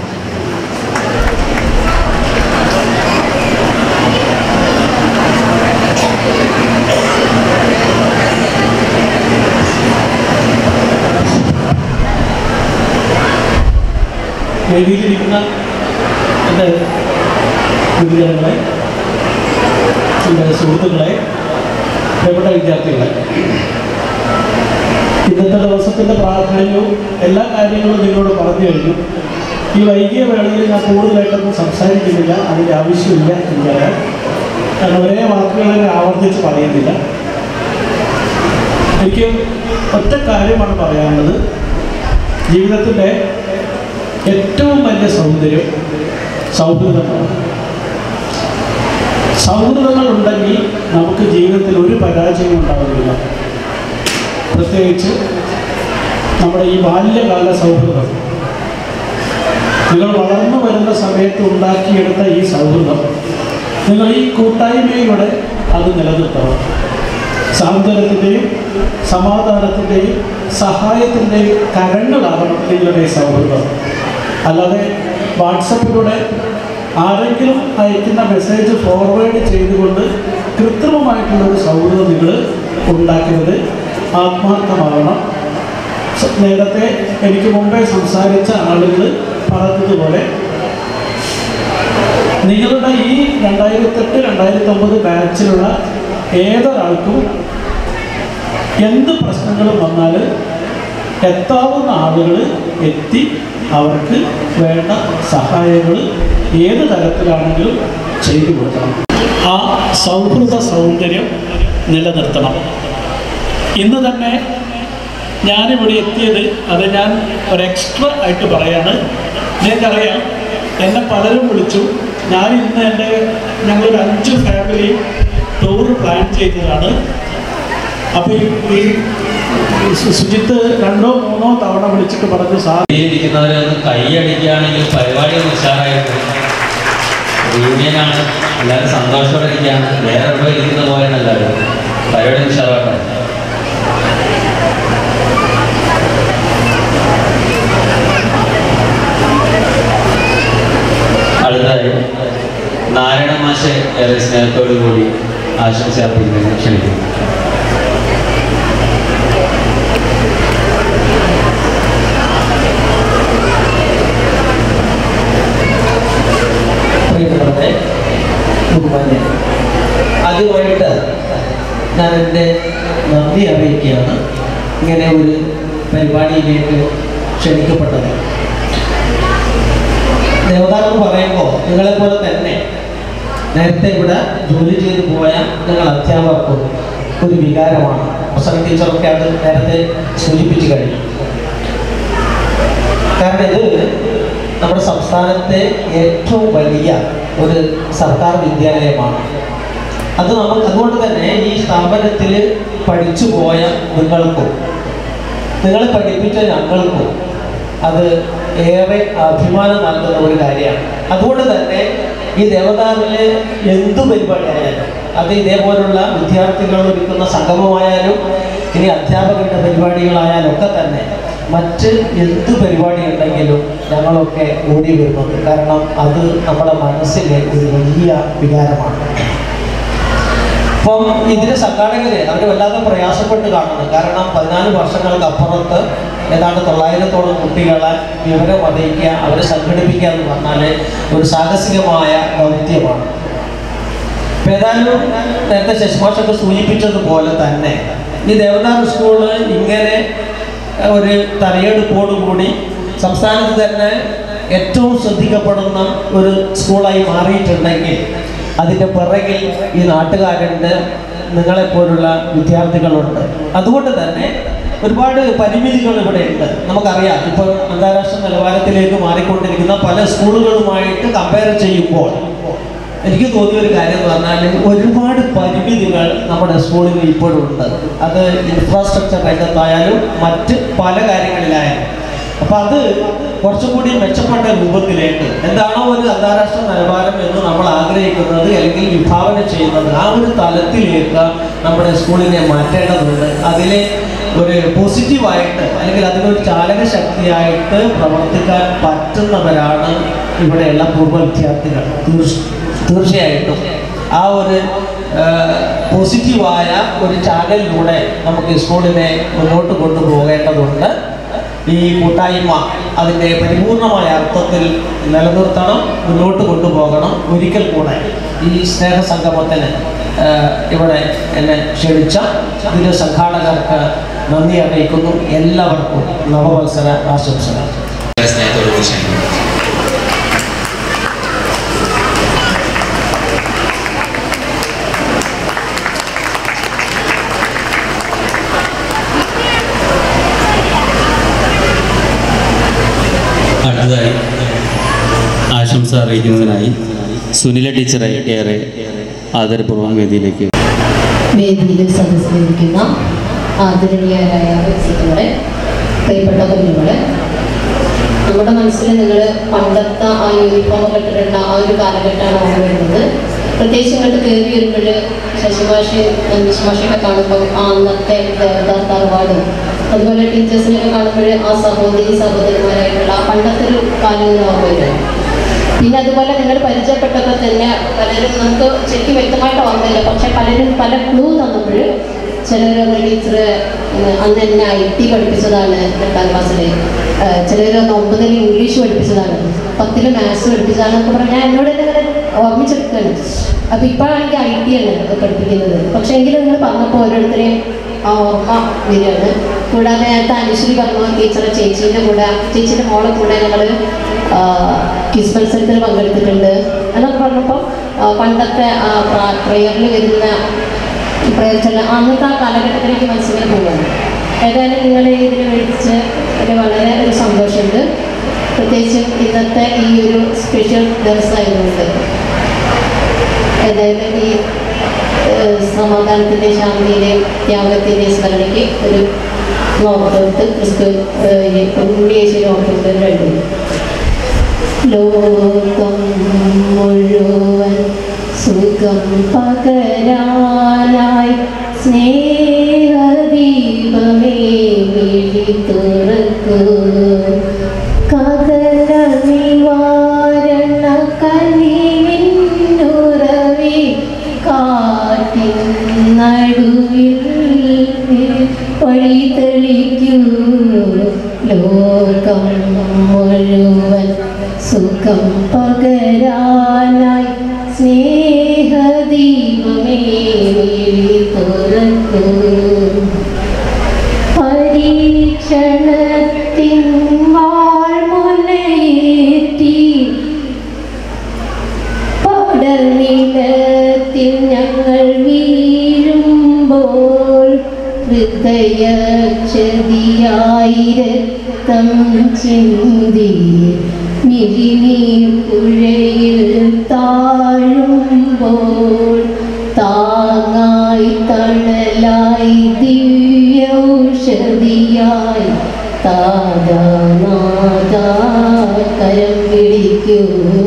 വേദിയിലിരിക്കുന്ന എൻ്റെ ഗുരുജനങ്ങളെ എൻ്റെ സുഹൃത്തുക്കളെ പ്രിയപ്പെട്ട വിദ്യാർത്ഥികളെ ഇന്നത്തെ ദിവസത്തിൻ്റെ പ്രാധാന്യവും എല്ലാ കാര്യങ്ങളും നിങ്ങളോട് പറഞ്ഞു കഴിഞ്ഞു ഈ വൈകിയ വേളയിൽ ഞാൻ കൂടുതലായിട്ടൊന്നും സംസാരിക്കുന്നില്ല അതിൻ്റെ ആവശ്യമില്ല എനിക്കറിയാം ഞാൻ ഒരേ വാക്കുകൾ തന്നെ ആവർത്തിച്ച് പറയുന്നില്ല എനിക്ക് ഒറ്റ കാര്യമാണ് പറയാനുള്ളത് ജീവിതത്തിൻ്റെ ഏറ്റവും വലിയ സൗന്ദര്യം സൗഹൃദമാണ് സൗഹൃദങ്ങൾ ഉണ്ടെങ്കിൽ നമുക്ക് ജീവിതത്തിൽ ഒരു പരാജയം ഉണ്ടാവുകയില്ല പ്രത്യേകിച്ച് നമ്മുടെ ഈ ബാല്യകാല സൗഹൃദം നിങ്ങൾ വളർന്നു വരുന്ന സമയത്ത് ഉണ്ടാക്കിയെടുത്ത ഈ സൗഹൃദം നിങ്ങൾ ഈ കൂട്ടായ്മയിലൂടെ അത് നിലനിർത്തണം സാന്ത്വനത്തിൻ്റെയും സമാധാനത്തിൻ്റെയും സഹായത്തിൻ്റെയും കരങ്ങളാകണം നിങ്ങളുടെ ഈ സൗഹൃദം അല്ലാതെ വാട്സപ്പിലൂടെ ആരെങ്കിലും അയക്കുന്ന മെസ്സേജ് ഫോർവേഡ് ചെയ്തുകൊണ്ട് കൃത്രിമമായിട്ടുള്ള ഒരു സൗഹൃദം നിങ്ങൾ ഉണ്ടാക്കരുത് ആത്മാർത്ഥമാകണം സ- നേരത്തെ എനിക്ക് മുമ്പേ സംസാരിച്ച ആളുകൾ പറഞ്ഞതുപോലെ നിങ്ങളുടെ ഈ രണ്ടായിരത്തെട്ട് രണ്ടായിരത്തി ഒമ്പത് ബാച്ചിലുള്ള ഏതൊരാൾക്കും എന്ത് പ്രശ്നങ്ങളും വന്നാൽ എത്താവുന്ന ആളുകൾ എത്തി അവർക്ക് വേണ്ട സഹായങ്ങൾ ഏത് തരത്തിലാണെങ്കിലും ചെയ്തു കൊടുക്കണം ആ സൗഹൃദ സൗന്ദര്യം നിലനിർത്തണം ഇന്ന് തന്നെ ഞാനിവിടെ എത്തിയത് അത് ഞാൻ ഒരു എക്സ്ട്രാ ആയിട്ട് പറയാണ് നിങ്ങൾക്കറിയാം എന്നെ പലരും വിളിച്ചു ഞാൻ ഇന്ന് എൻ്റെ ഞങ്ങളൊരു അഞ്ച് ഫാമിലി ടൂർ പ്ലാൻ ചെയ്തതാണ് അപ്പോൾ ഈ ഈ സു- സുജിത്ത് രണ്ടോ മൂന്നോ തവണ വിളിച്ചിട്ട് പറഞ്ഞു സാർ ഇരിക്കുന്നവരെ ഒന്ന് കൈയടിക്കുകയാണെങ്കിൽ പരിപാടി ഒന്ന് ഉഷാറായിട്ട് യൂണിയനാണ് എല്ലാവരും സന്തോഷത്തോടെ ഇരിക്കുകയാണ് വേറെ എവിടെ ഇരിക്കുന്ന പോലെയാണ് എല്ലാവരും പരിപാടി ഉഷാറാട്ടെ അടുത്തതായി നാരായണ മാഷെ ഏറെ സ്നേഹത്തോടു കൂടി ആശംസ അർപ്പിക്കുന്നതിന് ക്ഷണിക്കുന്നു പ്രിയപ്പെട്ടവരെ ബഹുമാന്യ ആദ്യമായിട്ട് ഞാൻ എൻ്റെ നന്ദി അറിയിക്കുകയാണ് ഇങ്ങനെ ഒരു പരിപാടിയിലേക്ക് ക്ഷണിക്കപ്പെട്ടത് ദേവതാരം എന്ന് പറയുമ്പോൾ നിങ്ങളെപ്പോലെ തന്നെ നേരത്തെ ഇവിടെ ജോലി ചെയ്തു പോയ നിങ്ങൾ അധ്യാപകർക്കും ഒരു വികാരമാണ് പ്രസംഗ ടീച്ചറൊക്കെ അത് നേരത്തെ സൂചിപ്പിച്ചു കഴിഞ്ഞു കാരണം ഇത് നമ്മുടെ സംസ്ഥാനത്തെ ഏറ്റവും വലിയ ഒരു സർക്കാർ വിദ്യാലയമാണ് അത് നമുക്ക് അതുകൊണ്ട് തന്നെ ഈ സ്ഥാപനത്തിൽ പഠിച്ചു പോയ നിങ്ങൾക്കും നിങ്ങളെ പഠിപ്പിച്ച ഞങ്ങൾക്കും അത് ഏറെ അഭിമാനം നൽകുന്ന ഒരു കാര്യമാണ് അതുകൊണ്ട് തന്നെ ഈ ദേവതാവിലെ എന്തു പരിപാടിയായാലും അത് ഇതേപോലുള്ള വിദ്യാർത്ഥികൾ ഒരുക്കുന്ന സംഗമമായാലും ഇനി അധ്യാപകരുടെ പരിപാടികളായാലും ഒക്കെ തന്നെ മറ്റ് എന്ത് പരിപാടി ഉണ്ടെങ്കിലും ഞങ്ങളൊക്കെ ഓടി വരുന്നുണ്ട് കാരണം അത് നമ്മുടെ മനസ്സിലെ ഒരു വലിയ വികാരമാണ് അപ്പം ഇതിന് സംഘാടകര് അവർ വല്ലാതെ പ്രയാസപ്പെട്ട് കാണുന്നു കാരണം പതിനാല് വർഷങ്ങൾക്ക് അപ്പുറത്ത് ഏതാണ്ട് തൊള്ളായിരത്തോളം കുട്ടികളെ വിവരം അറിയിക്കുക അവരെ സംഘടിപ്പിക്കുക എന്ന് പറഞ്ഞാൽ ഒരു സാഹസികമായ ദൗത്യമാണ് ഇപ്പം ഏതായാലും നേരത്തെ ശശിമാഷൊക്കെ സൂചിപ്പിച്ചതുപോലെ തന്നെ ഈ ദേവദാർ സ്കൂള് ഇങ്ങനെ ഒരു തലയെടുപ്പോടുകൂടി സംസ്ഥാനത്ത് തന്നെ ഏറ്റവും ശ്രദ്ധിക്കപ്പെടുന്ന ഒരു സ്കൂളായി മാറിയിട്ടുണ്ടെങ്കിൽ അതിൻ്റെ പിറകിൽ ഈ നാട്ടുകാരുണ്ട് നിങ്ങളെപ്പോലുള്ള വിദ്യാർത്ഥികളുണ്ട് അതുകൊണ്ട് തന്നെ ഒരുപാട് പരിമിതികൾ ഇവിടെ ഉണ്ട് നമുക്കറിയാം ഇപ്പോൾ അന്താരാഷ്ട്ര നിലവാരത്തിലേക്ക് മാറിക്കൊണ്ടിരിക്കുന്ന പല സ്കൂളുകളുമായിട്ട് കമ്പയർ ചെയ്യുമ്പോൾ എനിക്ക് തോന്നിയ ഒരു കാര്യം എന്ന് പറഞ്ഞാൽ ഒരുപാട് പരിമിതികൾ നമ്മുടെ സ്കൂളിൽ ഇപ്പോഴും ഉണ്ട് അത് ഇൻഫ്രാസ്ട്രക്ചർ രംഗത്തായാലും മറ്റ് പല കാര്യങ്ങളിലായാലും അപ്പം അത് കുറച്ചും കൂടി മെച്ചപ്പെട്ട രൂപത്തിലേക്ക് എന്താണോ ഒരു അന്താരാഷ്ട്ര നിലവാരം എന്ന് നമ്മൾ ആഗ്രഹിക്കുന്നത് അല്ലെങ്കിൽ വിഭാവന ചെയ്യുന്നത് ആ ഒരു തലത്തിലേക്ക് നമ്മുടെ സ്കൂളിനെ മാറ്റേണ്ടതുണ്ട് അതിലെ ഒരു പോസിറ്റീവായിട്ട് അല്ലെങ്കിൽ അതിനൊരു ചാലക ശക്തിയായിട്ട് പ്രവർത്തിക്കാൻ പറ്റുന്നവരാണ് ഇവിടെയുള്ള പൂർവ്വ വിദ്യാർത്ഥികൾ തീർച്ച- തീർച്ചയായിട്ടും ആ ഒരു ആ, പോസിറ്റീവായ ഒരു ചാനലിലൂടെ നമുക്ക് ഈ സ്കൂളിനെ മുന്നോട്ട് കൊണ്ടുപോകേണ്ടതുണ്ട് ഈ കൂട്ടായ്മ അതിൻ്റെ പരിപൂർണമായ അർത്ഥത്തിൽ നിലനിർത്തണം മുന്നോട്ട് കൊണ്ടുപോകണം ഒരിക്കൽ കൂടെ ഈ സ്നേഹസംഗമത്തിന് ആ, ഇവിടെ എന്നെ ക്ഷണിച്ച ഇതിൻ്റെ സംഘാടകർക്ക് നന്ദി അറിയിക്കുന്നു എല്ലാവർക്കും നവവത്സര ആശംസകൾ ഏറെ സ്നേഹത്തോടു കൂടി ക്ഷണിക്കുന്നു അടുത്തതായി ആശംസ അറിയിക്കുന്നതിനായി സുനില ടീച്ചറെ ഏറെ ആദരപൂർവ്വം വേദിയിലേക്ക് വേദിയിൽ സദസ്സിലിരിക്കുന്ന ആദരണീയരായ വ്യക്തികളെ പ്രിയപ്പെട്ട കുഞ്ഞുങ്ങളെ നമ്മുടെ മനസ്സിൽ നിങ്ങൾ പണ്ടത്തെ ആ യൂണിഫോം ഒക്കെ ഇട്ടിട്ടുള്ള ആ ഒരു കാലഘട്ടമാണ് ഓർമ്മ വരുന്നത് പ്രത്യേകിച്ച് ഇങ്ങോട്ട് കയറി വരുമ്പോൾ ശശിമാഷി ശശിമാഷയൊക്കെ കാണുമ്പോൾ ആ അന്നത്തെ ദേവദാസ് തറവാടും അതുപോലെ ടീച്ചേഴ്സിനെയൊക്കെ കാണുമ്പോൾ ആ സഹോദരി സഹോദരന്മാരായിട്ടുള്ള ആ പണ്ടത്തെ ഒരു കാലം ഇങ്ങനെ ഓർമ്മ വരും പിന്നെ അതുപോലെ നിങ്ങൾ പരിചയപ്പെട്ടപ്പോൾ തന്നെ പലരും നമുക്ക് ശരിക്കും വ്യക്തമായിട്ട് ഓർമ്മയില്ല പക്ഷെ പലരും പല ക്ലൂ തന്നപ്പോൾ ചിലർ ടീച്ചർ അന്ന് എന്നെ ഐ ടി പഠിപ്പിച്ചതാണ് എട്ടാം ക്ലാസ്സിൽ ചിലർ അന്ന് ഒമ്പതിൽ ഇംഗ്ലീഷ് പഠിപ്പിച്ചതാണ് പത്തിൽ മാത്സ് പഠിപ്പിച്ചതാണ് എന്നൊക്കെ പറഞ്ഞാൽ ഞാൻ എന്നോട് തന്നെ ഇങ്ങനെ ഓർമ്മിച്ചെടുക്കുകയാണ് അപ്പോൾ ഇപ്പോഴാണെങ്കിൽ ഐ ടി ആണ് പഠിപ്പിക്കുന്നത് പക്ഷേ എങ്കിലും നിങ്ങൾ പറഞ്ഞപ്പോൾ ഓരോരുത്തരെയും ആ ഓർമ്മ വരികയാണ് കൂടാതെ നേരത്തെ അനുശ്രീ പറഞ്ഞു ടീച്ചറെ ചേച്ചീൻ്റെ കൂടെ ചേച്ചീൻ്റെ മോളെ കൂടെ ഞങ്ങൾ ക്വിസ് മത്സരത്തിൽ പങ്കെടുത്തിട്ടുണ്ട് എന്നൊക്കെ പറഞ്ഞപ്പോൾ ആ, പണ്ടത്തെ പ്രയറിൽ വരുന്ന പ്രയർ ചെല്ല അന്നത്തെ ആ കാലഘട്ടത്തിലേക്ക് മനസ്സിൽ പോവുകയാണ് ഏതായാലും നിങ്ങൾ ഇതിൽ വിളിച്ച് ഒരു വളരെ ഒരു സന്തോഷമുണ്ട് പ്രത്യേകിച്ചും ഇന്നത്തെ ഈ ഒരു സ്പെഷ്യൽ ദിവസമായതുകൊണ്ട് ഏതായാലും ഈ ഏഹ്, സമാധാനത്തിൻ്റെ ശാന്തിയുടെയും ത്യാഗത്തിൻ്റെയും സ്മരണയ്ക്ക് ഒരു നോക്കത്ത് ക്രിസ്തു ഉണ്ണിയേശുവിനെ ഓർക്കുന്നത് രണ്ടും ലോകം മുഴുവൻ സുഖം പകരാനായി സ്നേഹദീപമേ വിഴി തുറക്കൂ കഥന നിവാരണ കനിവിന്നുറവി കാട്ടിൻ നടുവിൽ വഴി തെളിക്കൂ ലോകം മുഴുവൻ സുഖം പകരാനായി സ്നേഹദീപമേ വിഴി തുറക്കൂ പരീക്ഷണത്തിൻ വാൾമുനയേറ്റി പടർനിലത്തിൽ ഞങ്ങൾ വീഴുമ്പോൾ ഹൃദയക്ഷതിയായി രക്തം ചിന്തി മിഴിനീർ പുഴയിൽ താഴുമ്പോൾ താങ്ങായി തണലായി ദിവ്യൗഷധിയായി താതാനാദാ കരം പിടിക്കൂ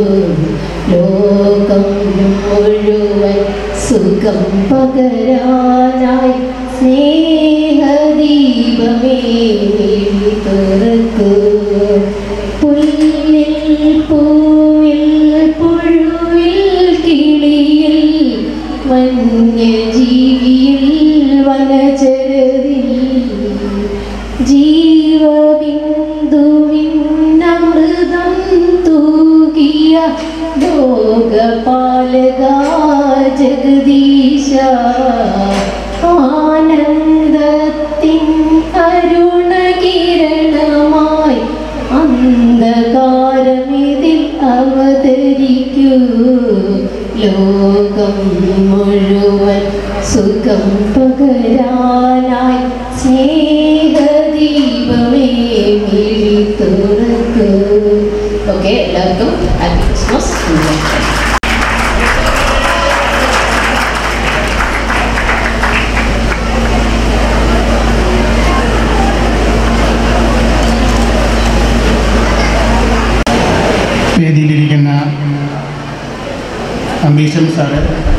ലോകം മുഴുവൻ സുഖം പകരാനായി സ്നേഹദീപമേ വിഴി തുറക്കൂ പുല്ലിൽ പൂവിൽ പുഴുവിൽ കിളിയിൽ വന്യജീവിയിൽ വനചരതിൽ ജീവബിന്ദുവിന്നമൃതം തൂകിയ ലോകപാലക ജഗദീശ ആനന്ദത്തിൻ അരുണകിരണമായി അന്ധകാരമിതിൽ അവതരിക്കൂ ലോകം മുഴുവൻ സുഖം പകരാനായി സ്നേഹദീപമേ മിഴി തുറക്കൂ ഓക്കെ എല്ലാവർക്കും ഹാപ്പി ക്രിസ്മസ് വേദിയിലിരിക്കുന്ന അംബീഷൻ സാറ്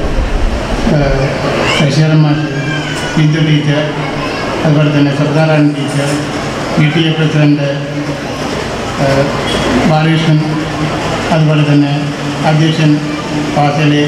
ശശിധരൻ മാഷ് ബിന്ദു ടീച്ചർ അതുപോലെ തന്നെ സർദാറാണി teacher P T A president ഏഹ്, ബാലകൃഷ്ണൻ അതുപോലെ തന്നെ അധ്യക്ഷൻ ഫാസലെ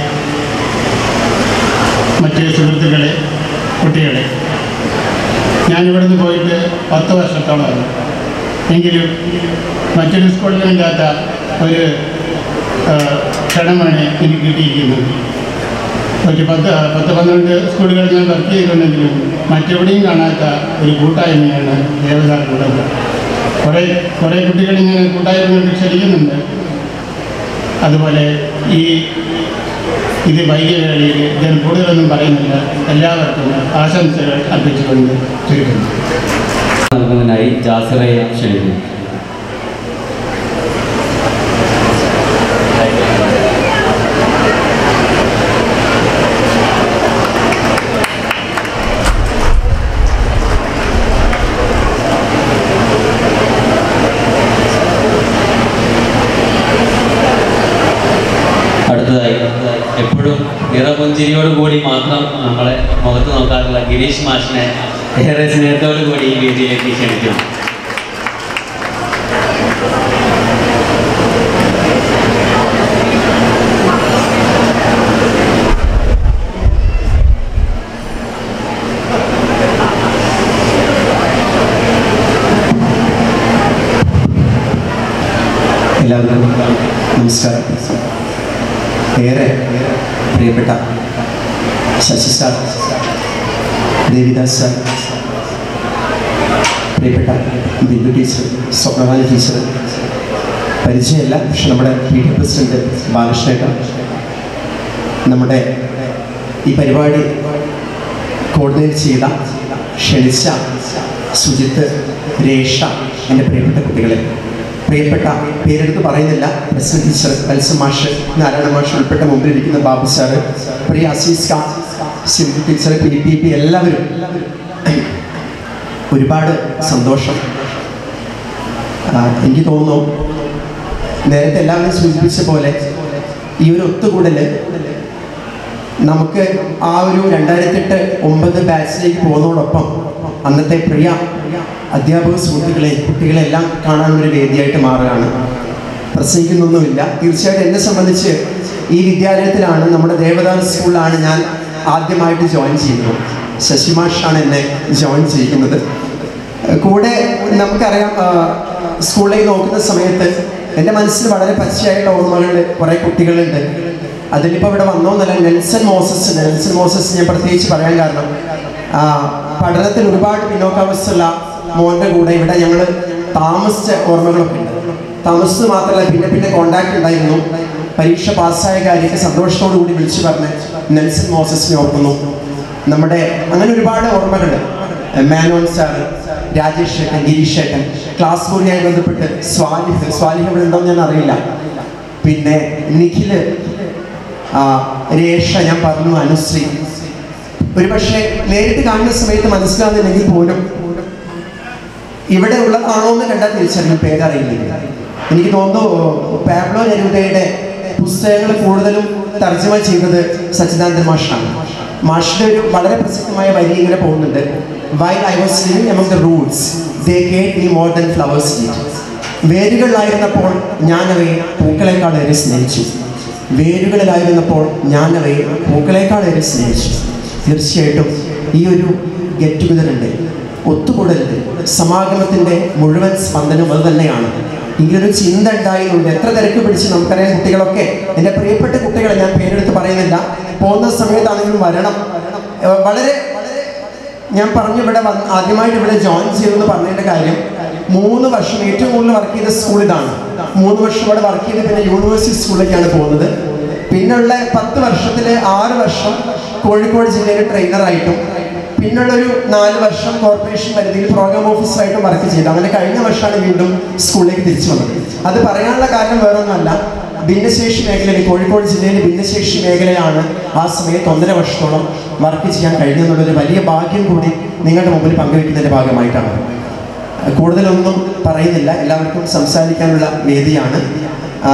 മറ്റ് സുഹൃത്തുക്കളെ കുട്ടികളെ ഞാനിവിടുന്ന് പോയിട്ട് പത്ത് വർഷത്തോളമായി എങ്കിലും മറ്റൊരു സ്കൂളിലില്ലാത്ത ഒരു ആ, ക്ഷണമാണ് എനിക്ക് കിട്ടിയിരിക്കുന്നത് ഒരു പത്ത് പത്ത് പന്ത്രണ്ട് സ്കൂളുകളിൽ ഞാൻ വർക്ക് ചെയ്തിട്ടുണ്ടെങ്കിലും മറ്റെവിടെയും കാണാത്ത ഒരു കൂട്ടായ്മയാണ് ദേവതാക്കളുള്ളത് കുറേ കുറേ കുട്ടികൾ ഇങ്ങനെ കൂട്ടായ്മകൾ ക്ഷണിക്കുന്നുണ്ട് അതുപോലെ ഈ ഇത് വൈകിയ വേളയിൽ ഞാൻ കൂടുതലൊന്നും പറയുന്നില്ല എല്ലാവർക്കും ആശംസകൾ അർപ്പിച്ചുകൊണ്ട് ചുരുക്കുന്നു നൽകുന്നതിനായി ജാസിറയെ ക്ഷണിക്കുന്നു അടുത്തതായി എപ്പോഴും നിറപുഞ്ചിരിയോട് കൂടി മാത്രം നമ്മളെ മുഖത്ത് നോക്കാറുള്ള ഗിരീഷ് മാഷിനെ ഏറെ സ്നേഹത്തോടു കൂടി ഈ വേദിയിലേക്ക് ക്ഷണിക്കുന്നു എല്ലാവർക്കും നമസ്കാരം ഏറെ പ്രിയപ്പെട്ട ശശി സാർ ദേവിദാസ് സാർ പ്രിയപ്പെട്ട ബിന്ദു ടീച്ചർ സ്വപ്നവാലി ടീച്ചർ പരിചയമല്ല പക്ഷെ നമ്മുടെ പി ടി പ്രസിഡന്റ് ബാലകൃഷ്ണേട്ടൻ നമ്മുടെ ഈ പരിപാടി കോർഡിനേറ്റ് ചെയ്ത ക്ഷണിച്ച സുജിത്ത് രേഷ എൻ്റെ പ്രിയപ്പെട്ട കുട്ടികളെ പ്രിയപ്പെട്ട പേരെടുത്ത് പറയുന്നില്ല പ്രസിഡന്റ് ടീച്ചർ കൽസം മാഷ് നാരായണ മാഷ് ഉൾപ്പെട്ട മുമ്പിലിരിക്കുന്ന ബാബു സാറ് പ്രിയ Aziz Khan Sindhu teacher P P P എല്ലാവരും ഒരുപാട് സന്തോഷം ആ, എനിക്ക് തോന്നുന്നു നേരത്തെ എല്ലാവരും സൂചിപ്പിച്ച പോലെ ഈ ഒരു ഒത്തുകൂടൽ നമുക്ക് ആ ഒരു രണ്ടായിരത്തെട്ട് ഒമ്പത് ബാച്ചിലേക്ക് പോകുന്നതോടൊപ്പം അന്നത്തെ പ്രിയ അധ്യാപക സുഹൃത്തുക്കളെ കുട്ടികളെല്ലാം കാണാനൊരു വേദിയായിട്ട് മാറുകയാണ് പ്രസംഗിക്കുന്നൊന്നുമില്ല തീർച്ചയായിട്ടും എന്നെ സംബന്ധിച്ച് ഈ വിദ്യാലയത്തിലാണ് നമ്മുടെ ദേവദാസ് സ്കൂളിലാണ് ഞാൻ ആദ്യമായിട്ട് ജോയിൻ ചെയ്യുന്നത് ശശിമാഷാണ് എന്നെ ജോയിൻ ചെയ്യുന്നത് കൂടെ നമുക്കറിയാം ആ, സ്കൂളിലേക്ക് നോക്കുന്ന സമയത്ത് എൻ്റെ മനസ്സിൽ വളരെ പച്ചയായിട്ടുള്ള ഓർമ്മകളുണ്ട് കുറേ കുട്ടികളുണ്ട് അതിലിപ്പോൾ ഇവിടെ വന്നോന്നല്ല നെൽസൺ മോസസ് നെൽസൺ മോസസ് ഞാൻ പ്രത്യേകിച്ച് പറയാൻ കാരണം ആ, പഠനത്തിൽ ഒരുപാട് പിന്നോക്കാവസ്ഥയുള്ള മോൻ്റെ കൂടെ ഇവിടെ ഞങ്ങൾ താമസിച്ച ഓർമ്മകളൊക്കെ ഉണ്ട് താമസിച്ചത് മാത്രമല്ല പിന്നെ പിന്നെ കോണ്ടാക്ട് ഉണ്ടായിരുന്നു പരീക്ഷ പാസ്സായ കാര്യത്തെ സന്തോഷത്തോടു കൂടി വിളിച്ചു പറഞ്ഞ് നെൽസൺ മോസസിനെ ഓർക്കുന്നു നമ്മുടെ അങ്ങനെ ഒരുപാട് ഓർമ്മകളുണ്ട് മാനോൻ സാർ രാജേഷ് ഏട്ടൻ ഗിരീഷ് ഏട്ടൻ ക്ലാസ് മുറിയായി ബന്ധപ്പെട്ട് സ്വാലിഹ് സ്വാലിഹ് ഇവിടെ ഉണ്ടോ എന്ന് ഞാൻ അറിയില്ല പിന്നെ നിഖില് ആ, രേഷ ഞാൻ പറഞ്ഞു അനുശ്രീ ഒരു പക്ഷേ നേരിട്ട് കാണുന്ന സമയത്ത് മനസ്സിലാകുന്നില്ലെങ്കിൽ പോലും ഇവിടെ ഉള്ളതാണോ എന്ന് കണ്ടാൽ തിരിച്ചറിയും പേരറിയില്ലെങ്കിൽ എനിക്ക് തോന്നുന്നു പാബ്ലോ നെരൂദയുടെ പുസ്തകങ്ങൾ കൂടുതലും തർജ്ജമ ചെയ്തത് സച്ചിദാനന്ദ മാഷാണ് മാഷിന്റെ ഒരു വളരെ പ്രസക്തമായ വരി ഇങ്ങനെ പോകുന്നുണ്ട് why I was living among the roots they gave me more than flowers did വേരുകളിലായിരുന്നപ്പോൾ ഞാൻ അവയെ പൂക്കളെക്കാളേറെ സ്നേഹിച്ചു വേരുകളിലായിരുന്നപ്പോൾ ഞാൻ അവയെ പൂക്കളെക്കാളേറെ സ്നേഹിച്ചു തീർച്ചയായിട്ടും ഈ ഒരു ഗെറ്റ് ടുഗദർ ഉണ്ട് ഒത്തുകൂടലുണ്ട് സമാഗമത്തിൻ്റെ മുഴുവൻ സ്പന്ദനം അത് തന്നെയാണ് ഇങ്ങനൊരു ചിന്ത ഉണ്ടായതുകൊണ്ട് എത്ര തിരക്ക് പിടിച്ച് നമുക്കറിയാം കുട്ടികളൊക്കെ എൻ്റെ പ്രിയപ്പെട്ട കുട്ടികളെ ഞാൻ പേരെടുത്ത് പറയുന്നില്ല പോകുന്ന സമയത്താണെങ്കിലും വരണം ഏഹ് വളരെ ഞാൻ പറഞ്ഞു ഇവിടെ വന്ന് ആദ്യമായിട്ട് ഇവിടെ ജോയിൻ ചെയ്തെന്ന് പറഞ്ഞതിൻ്റെ കാര്യം മൂന്ന് വർഷം ഏറ്റവും കൂടുതൽ വർക്ക് ചെയ്ത സ്കൂൾ ഇതാണ് മൂന്ന് വർഷം ഇവിടെ വർക്ക് ചെയ്ത് പിന്നെ യൂണിവേഴ്സിറ്റി സ്കൂളിലേക്കാണ് പോകുന്നത് പിന്നുള്ള പത്ത് വർഷത്തിൽ ആറ് വർഷം കോഴിക്കോട് ജില്ലയിൽ ട്രെയിനറായിട്ടും പിന്നുള്ള ഒരു നാല് വർഷം കോർപ്പറേഷൻ പരിധിയിൽ പ്രോഗ്രാം ഓഫീസറായിട്ടും വർക്ക് ചെയ്തു അങ്ങനെ കഴിഞ്ഞ വർഷമാണ് വീണ്ടും സ്കൂളിലേക്ക് തിരിച്ചു വന്നത് അത് പറയാനുള്ള കാരണം വേറൊന്നുമല്ല ഭിന്നശേഷി മേഖലയിൽ കോഴിക്കോട് ജില്ലയിലെ ഭിന്നശേഷി മേഖലയാണ് ആ സമയത്ത് ഒന്നര വർഷത്തോളം വർക്ക് ചെയ്യാൻ കഴിഞ്ഞെന്നുള്ളൊരു വലിയ ഭാഗ്യം കൂടി നിങ്ങളുടെ മുമ്പിൽ പങ്കുവെക്കുന്നതിൻ്റെ ഭാഗമായിട്ടാണ് കൂടുതലൊന്നും പറയുന്നില്ല എല്ലാവർക്കും സംസാരിക്കാനുള്ള വേദിയാണ് ആ,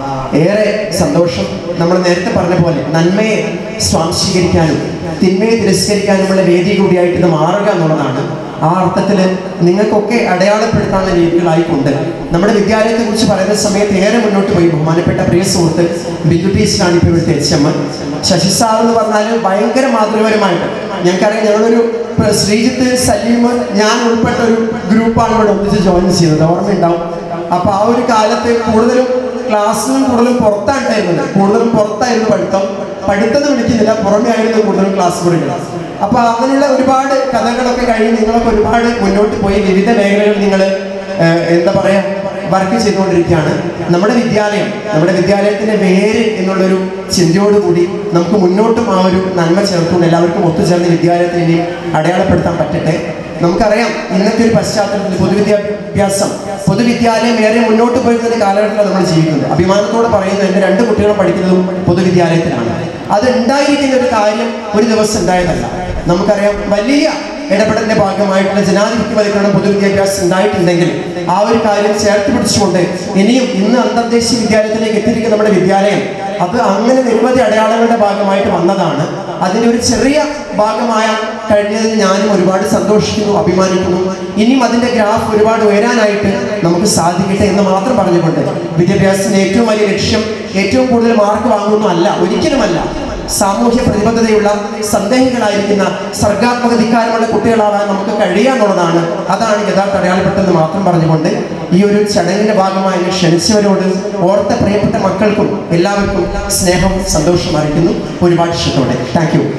ഏറെ സന്തോഷം നമ്മൾ നേരത്തെ പറഞ്ഞ പോലെ നന്മയെ സ്വാംശീകരിക്കാനും തിന്മയെ തിരസ്കരിക്കാനുമുള്ള വേദി കൂടിയായിട്ട് ഇത് മാറുക എന്നുള്ളതാണ് ആ അർത്ഥത്തിൽ നിങ്ങൾക്കൊക്കെ അടയാളപ്പെടുത്താനുള്ള രീതികളായിക്കൊണ്ട് നമ്മുടെ വിദ്യാലയത്തെ കുറിച്ച് പറയുന്ന സമയത്ത് ഏറെ മുന്നോട്ട് പോയി ബഹുമാനപ്പെട്ട പ്രിയ സുഹൃത്ത് ബിജു ടീച്ചറാണ് ഇപ്പോൾ ഇവിടുത്തെ എച്ച് എം ശശി സാർ എന്ന് പറഞ്ഞാൽ ഭയങ്കര മാതൃപരമായിട്ട് ഞങ്ങൾക്കറിയാം ഞങ്ങളൊരു ഇപ്പൊ ശ്രീജിത്ത് സലീം ഞാൻ ഉൾപ്പെട്ട ഒരു ഗ്രൂപ്പാണ് ഇവിടെ ഒന്നിച്ച് ജോയിൻ ചെയ്തത് ഓർമ്മയുണ്ടാവും അപ്പൊ ആ ഒരു കാലത്ത് കൂടുതലും ക്ലാസ്സിലും കൂടുതലും പുറത്തായിട്ടായിരുന്നത് കൂടുതലും പുറത്തായിരുന്നു പഠിത്തം പഠിത്തം എന്ന് വിളിക്കുന്നില്ല പുറമെ ആയിരുന്നു കൂടുതലും ക്ലാസ് മുറികൾ അപ്പൊ അങ്ങനെയുള്ള ഒരുപാട് കഥകളൊക്കെ കഴിഞ്ഞ് നിങ്ങളൊക്കെ ഒരുപാട് മുന്നോട്ട് പോയി വിവിധ മേഖലകളിൽ നിങ്ങൾ എന്താ പറയാ വർക്ക് ചെയ്തുകൊണ്ടിരിക്കുകയാണ് നമ്മുടെ വിദ്യാലയം നമ്മുടെ വിദ്യാലയത്തിന്റെ വേര് എന്നുള്ളൊരു ചിന്തയോടുകൂടി നമുക്ക് മുന്നോട്ടും ആ ഒരു നന്മ ചേർത്തുകൊണ്ട് എല്ലാവർക്കും ഒത്തുചേർന്ന് വിദ്യാലയത്തിന് ഇനിയും അടയാളപ്പെടുത്താൻ പറ്റട്ടെ നമുക്കറിയാം ഇന്നത്തെ ഒരു പശ്ചാത്തലത്തിൽ പൊതുവിദ്യാഭ്യാസം പൊതുവിദ്യാലയം ഏറെ മുന്നോട്ട് പോയിരുന്ന ഒരു കാലഘട്ടത്തിലാണ് നമ്മൾ ജീവിക്കുന്നത് അഭിമാനത്തോടെ പറയുന്നത് എൻ്റെ രണ്ട് കുട്ടികളും പഠിക്കുന്നതും പൊതുവിദ്യാലയത്തിലാണ് അത് ഉണ്ടായിരിക്കുന്ന ഒരു കാര്യം ഒരു ദിവസം ഉണ്ടായതല്ല നമുക്കറിയാം വലിയ ഇടപെടലിന്റെ ഭാഗമായിട്ടുള്ള ജനാധിപത്യവൽക്കരണം പൊതുവിദ്യാഭ്യാസം ഉണ്ടായിട്ടുണ്ടെങ്കിൽ ആ ഒരു കാര്യം ചേർത്ത് പിടിച്ചുകൊണ്ട് ഇനിയും ഇന്ന് അന്തർദേശീയ വിദ്യാലയത്തിലേക്ക് എത്തിയിരിക്കുന്ന നമ്മുടെ വിദ്യാലയം അത് അങ്ങനെ നിരവധി അടയാളങ്ങളുടെ ഭാഗമായിട്ട് വന്നതാണ് അതിൻ്റെ ഒരു ചെറിയ ഭാഗമായ കഴിഞ്ഞതിൽ ഞാനും ഒരുപാട് സന്തോഷിക്കുന്നു അഭിമാനിക്കുന്നു ഇനിയും അതിൻ്റെ ഗ്രാഫ് ഒരുപാട് ഉയരാനായിട്ട് നമുക്ക് സാധിക്കട്ടെ എന്ന് മാത്രം പറഞ്ഞുകൊണ്ട് വിദ്യാഭ്യാസത്തിന്റെ ഏറ്റവും വലിയ ലക്ഷ്യം ഏറ്റവും കൂടുതൽ മാർക്ക് വാങ്ങുന്നതല്ല ഒരിക്കലുമല്ല സാമൂഹ്യ പ്രതിബദ്ധതയുള്ള സന്ദേഹികളായിരിക്കുന്ന സർഗാത്മക ധിക്കാരമുള്ള കുട്ടികളാവാൻ നമുക്ക് കഴിയാന്നുള്ളതാണ് അതാണ് യഥാർത്ഥ അടയാളപ്പെട്ടതെന്ന് മാത്രം പറഞ്ഞുകൊണ്ട് ഈ ഒരു ചടങ്ങിന്റെ ഭാഗമായി എന്നെ ക്ഷണിച്ചവരോട് ഓർത്ത പ്രിയപ്പെട്ട മക്കൾക്കും എല്ലാവർക്കും സ്നേഹം സന്തോഷം അറിയിക്കുന്നു ഒരുപാട് ഇഷ്ടത്തോടെ താങ്ക് യു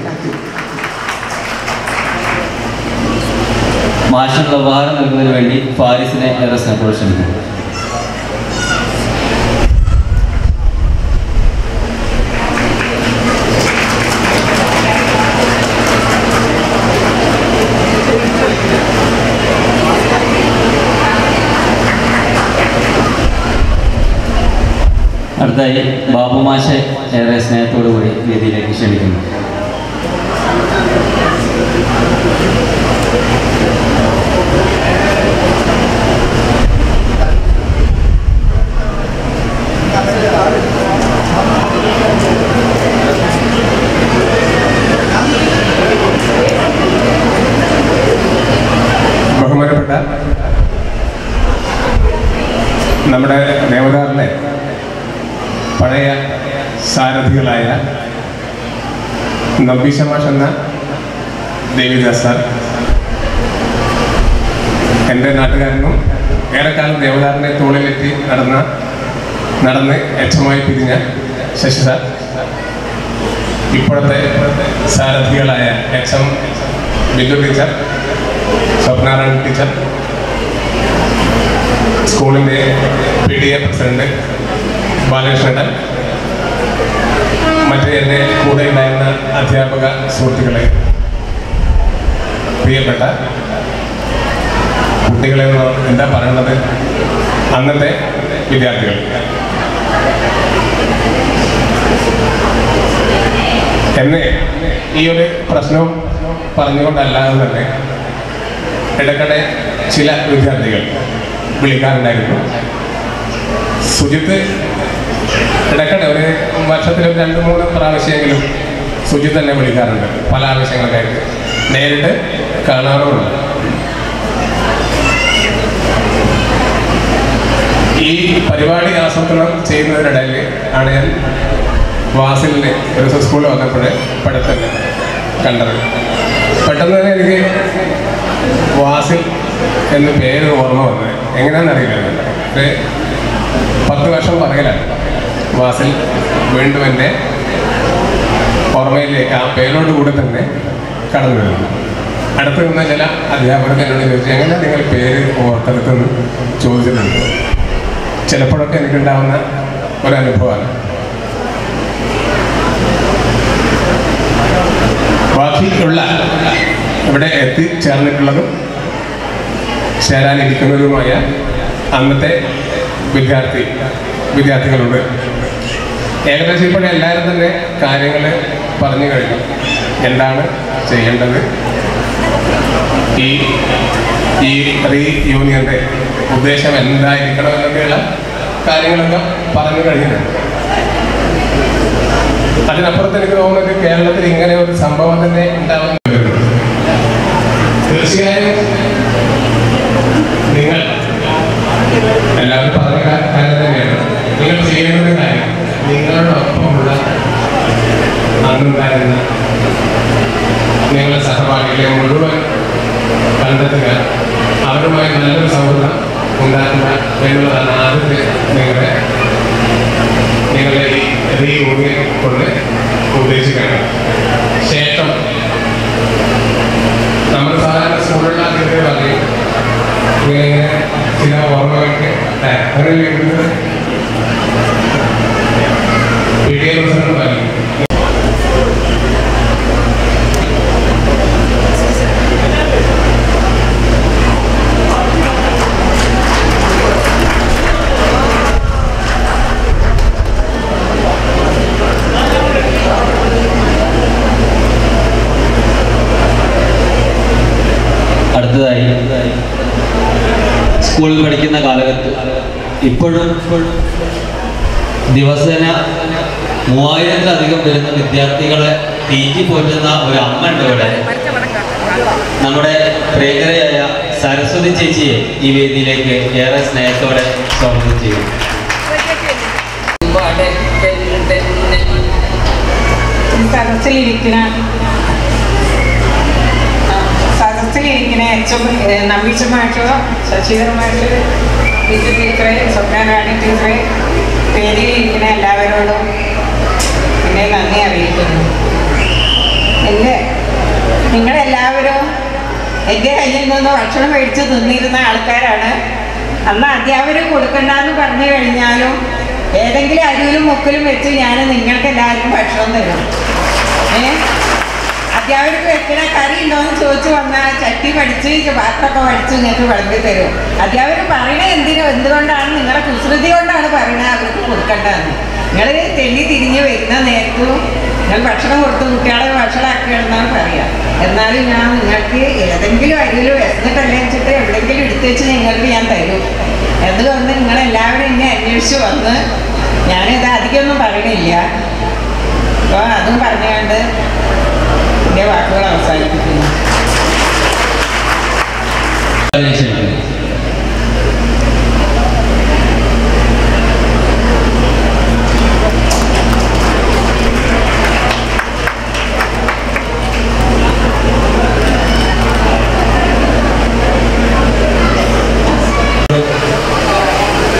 മാഷിനുള്ള ഉപഹാരം നൽകുന്നതിന് വേണ്ടി ഫാരിസിനെ ഏറെ സ്നേഹത്തോടെ ക്ഷണിക്കുന്നു അടുത്തായി ബാബു മാഷെ ഏറെ സ്നേഹത്തോടു കൂടി വേദിയിലേക്ക് ക്ഷണിക്കുന്നു Thank you. നമ്മുടെ ദേവദാറിലെ പഴയ സാരഥികളായ നമ്പീശമാഷ് എന്ന ദേവിദാസ് സാർ എൻ്റെ നാട്ടുകാരനും ഏറെക്കാലം ദേവദാറിനെ തോളിലെത്തി നടന്ന നടന്ന് എച്ചമായി പിരിഞ്ഞ ശശി സാർ ഇപ്പോഴത്തെ സാരഥികളായ എച്ച് എം ബിന്ദു ടീച്ചർ സ്വപ്നാറായൺ ടീച്ചർ സ്കൂളിൻ്റെ P D A president Balakrishnan മറ്റ് എൻ്റെ കൂടെ ഉണ്ടായിരുന്ന അധ്യാപക സുഹൃത്തുക്കളെ പ്രിയപ്പെട്ട കുട്ടികളെ എന്ന് എന്താ പറയേണ്ടത് അന്നത്തെ വിദ്യാർത്ഥികൾ എന്നെ ഈ ഒരു പ്രശ്നവും പറഞ്ഞുകൊണ്ടല്ലാതെ തന്നെ ഇടയ്ക്കിടെ ചില വിദ്യാർത്ഥികൾ വിളിക്കാറുണ്ടായിരുന്നു സുജിത്ത് ഇടയ്ക്കിടെ ഒരു വർഷത്തിൽ ഒരു രണ്ട് മൂന്ന് പ്രാവശ്യമെങ്കിലും സുജിത്ത് തന്നെ വിളിക്കാറുണ്ട് പല ആവശ്യങ്ങൾക്കായിട്ട് നേരിട്ട് കാണാറുമുണ്ട് ഈ പരിപാടി ആസൂത്രണം ചെയ്യുന്നതിനിടയിൽ ആണ് ഞാൻ വാസിലിന് ഒരു ദിവസം സ്കൂളിൽ വന്നപ്പോൾ പഠിത്തം കണ്ടത് പെട്ടെന്ന് തന്നെ എനിക്ക് വാസിൽ എന്ന് പേര് ഓർമ്മ വന്നത് എങ്ങനെയാണെന്നറിയില്ല ഒരു പത്ത് വർഷം പറയലാണ് വാസിൽ വീണ്ടും എൻ്റെ ഓർമ്മയിലേക്ക് ആ പേരോട് കൂടെ തന്നെ കടന്നു വരുന്നു അടുത്ത് നിന്ന ചില അധ്യാപകർക്ക് എന്നോട് ചോദിച്ചു എങ്ങനെ നിങ്ങൾ പേര് ഓർത്തെടുത്തെന്ന് ചോദിച്ചിട്ടുണ്ട് ചിലപ്പോഴൊക്കെ എനിക്കുണ്ടാവുന്ന ഒരനുഭവമാണ് ബാക്കിയുള്ള ഇവിടെ എത്തിച്ചേർന്നിട്ടുള്ളതും ചേരാനിരിക്കുന്നവരുമായ അന്നത്തെ വിദ്യാർത്ഥി വിദ്യാർത്ഥികളുണ്ട് ഏകദേശം ഇപ്പോൾ എല്ലാവരും തന്നെ കാര്യങ്ങൾ പറഞ്ഞു കഴിഞ്ഞു എന്താണ് ചെയ്യേണ്ടത് ഈ ഈ റീ യൂണിയൻ്റെ ഉദ്ദേശം എന്തായിരിക്കണം എന്നൊക്കെയുള്ള കാര്യങ്ങളൊക്കെ പറഞ്ഞു കഴിഞ്ഞിട്ടുണ്ട് അതിനപ്പുറത്ത് എനിക്ക് തോന്നുന്നത് കേരളത്തിൽ ഇങ്ങനെ ഒരു സംഭവം തന്നെ ഉണ്ടാവുന്ന തീർച്ചയായും നിങ്ങൾ എല്ലാവരും പറഞ്ഞ കാ- കാര്യം തന്നെയാണ് നിങ്ങൾ ചെയ്യേണ്ട ഒരു കാര്യം നിങ്ങളോടൊപ്പമുള്ള അന്നുണ്ടായിരുന്ന നിങ്ങളുടെ സഹപാഠികളെ മുഴുവൻ കണ്ടെത്തുക അവരുമായി നല്ലൊരു സൗഹൃദം ഉണ്ടാക്കുക എന്നുള്ളതാണ് ആദ്യത്തെ നിങ്ങളുടെ നിങ്ങളുടെ ഈ റീയൂണിയൻ കൊണ്ട് ഉദ്ദേശിക്കുന്നത് ശേഷം നമ്മൾ സാധാരണ സ്കൂളിലുള്ള അധ്യാപകർ പറയും ഇങ്ങനെ ഇങ്ങനെ ചില ഓർമ്മകൾക്ക് ഏ, അങ്ങനെ എഴുതുന്നത് പി ടി എ പ്രസിഡന്റ് പറയും അടുത്തതായി സ്കൂളിൽ പഠിക്കുന്ന കാലഘട്ടത്തിൽ ഇപ്പോഴും ദിവസേന മൂവായിരത്തിലധികം വരുന്ന വിദ്യാർത്ഥികളെ തീറ്റി പോറ്റുന്ന ഒരു അമ്മ ഉണ്ട് ഇവിടെ നമ്മുടെ പ്രിയകരയായ സരസ്വതി ചേച്ചിയെ ഈ വേദിയിലേക്ക് ഏറെ സ്നേഹത്തോടെ സ്വാഗതം ചെയ്യുന്നു സദസ്സിലിരിക്കുന്ന സദസ്സിലിരിക്കുന്ന എച്ചും നമ്പീച്ച മാഷോ ശശിധര മാഷ് ബിജു ടീച്ചറെ സ്വപ്നാരാണി ടീച്ചറെ വേദിയിലിരിക്കുന്ന എല്ലാവരോടും എന്നെ നന്ദി അറിയിക്കുന്നു എൻ്റെ നിങ്ങളെല്ലാവരും എൻ്റെ കയ്യിൽ നിന്ന് ഭക്ഷണം മേടിച്ച് തിന്നിരുന്ന ആൾക്കാരാണ് അന്ന് അധ്യാപകർ കൊടുക്കണ്ടെന്ന് പറഞ്ഞു കഴിഞ്ഞാലും ഏതെങ്കിലും അരുവിലും മുക്കിലും വെച്ച് ഞാൻ നിങ്ങൾക്ക് എല്ലാവർക്കും ഭക്ഷണം തരും ഏ അധ്യാപകർക്ക് വെക്കണ കറി ഉണ്ടോയെന്ന് ചോദിച്ചു വന്നാൽ ചട്ടി പഠിച്ച് പാത്രമൊക്കെ പഠിച്ച് നിങ്ങൾക്ക് വിളമ്പി തരും അധ്യാപകർ പറയണത് എന്തിനോ എന്തുകൊണ്ടാണ് നിങ്ങളുടെ കുസൃതി കൊണ്ടാണ് പറയണത് അവർക്ക് കൊടുക്കേണ്ടതെന്ന് നിങ്ങൾ തെള്ളി തിരിഞ്ഞ് വരുന്ന നേരത്തും നിങ്ങൾ ഭക്ഷണം കൊടുത്ത് കുട്ടികളെ ഭക്ഷണമാക്കിയെന്നാണ് പറയുക എന്നാലും ഞാൻ നിങ്ങൾക്ക് ഏതെങ്കിലും അരിയിലോ വിശന്നിട്ടല്ലേ വെച്ചിട്ട് എവിടെയെങ്കിലും എടുത്തു വെച്ച് നിങ്ങൾക്ക് ഞാൻ തരും അതുകൊണ്ട് നിങ്ങളെല്ലാവരും എന്നെ അന്വേഷിച്ച് വന്ന് ഞാനിത് അധികമൊന്നും പറയണില്ല അപ്പോൾ അതും പറഞ്ഞുകൊണ്ട് എൻ്റെ വാക്കുകൾ അവസാനിപ്പിക്കുന്നു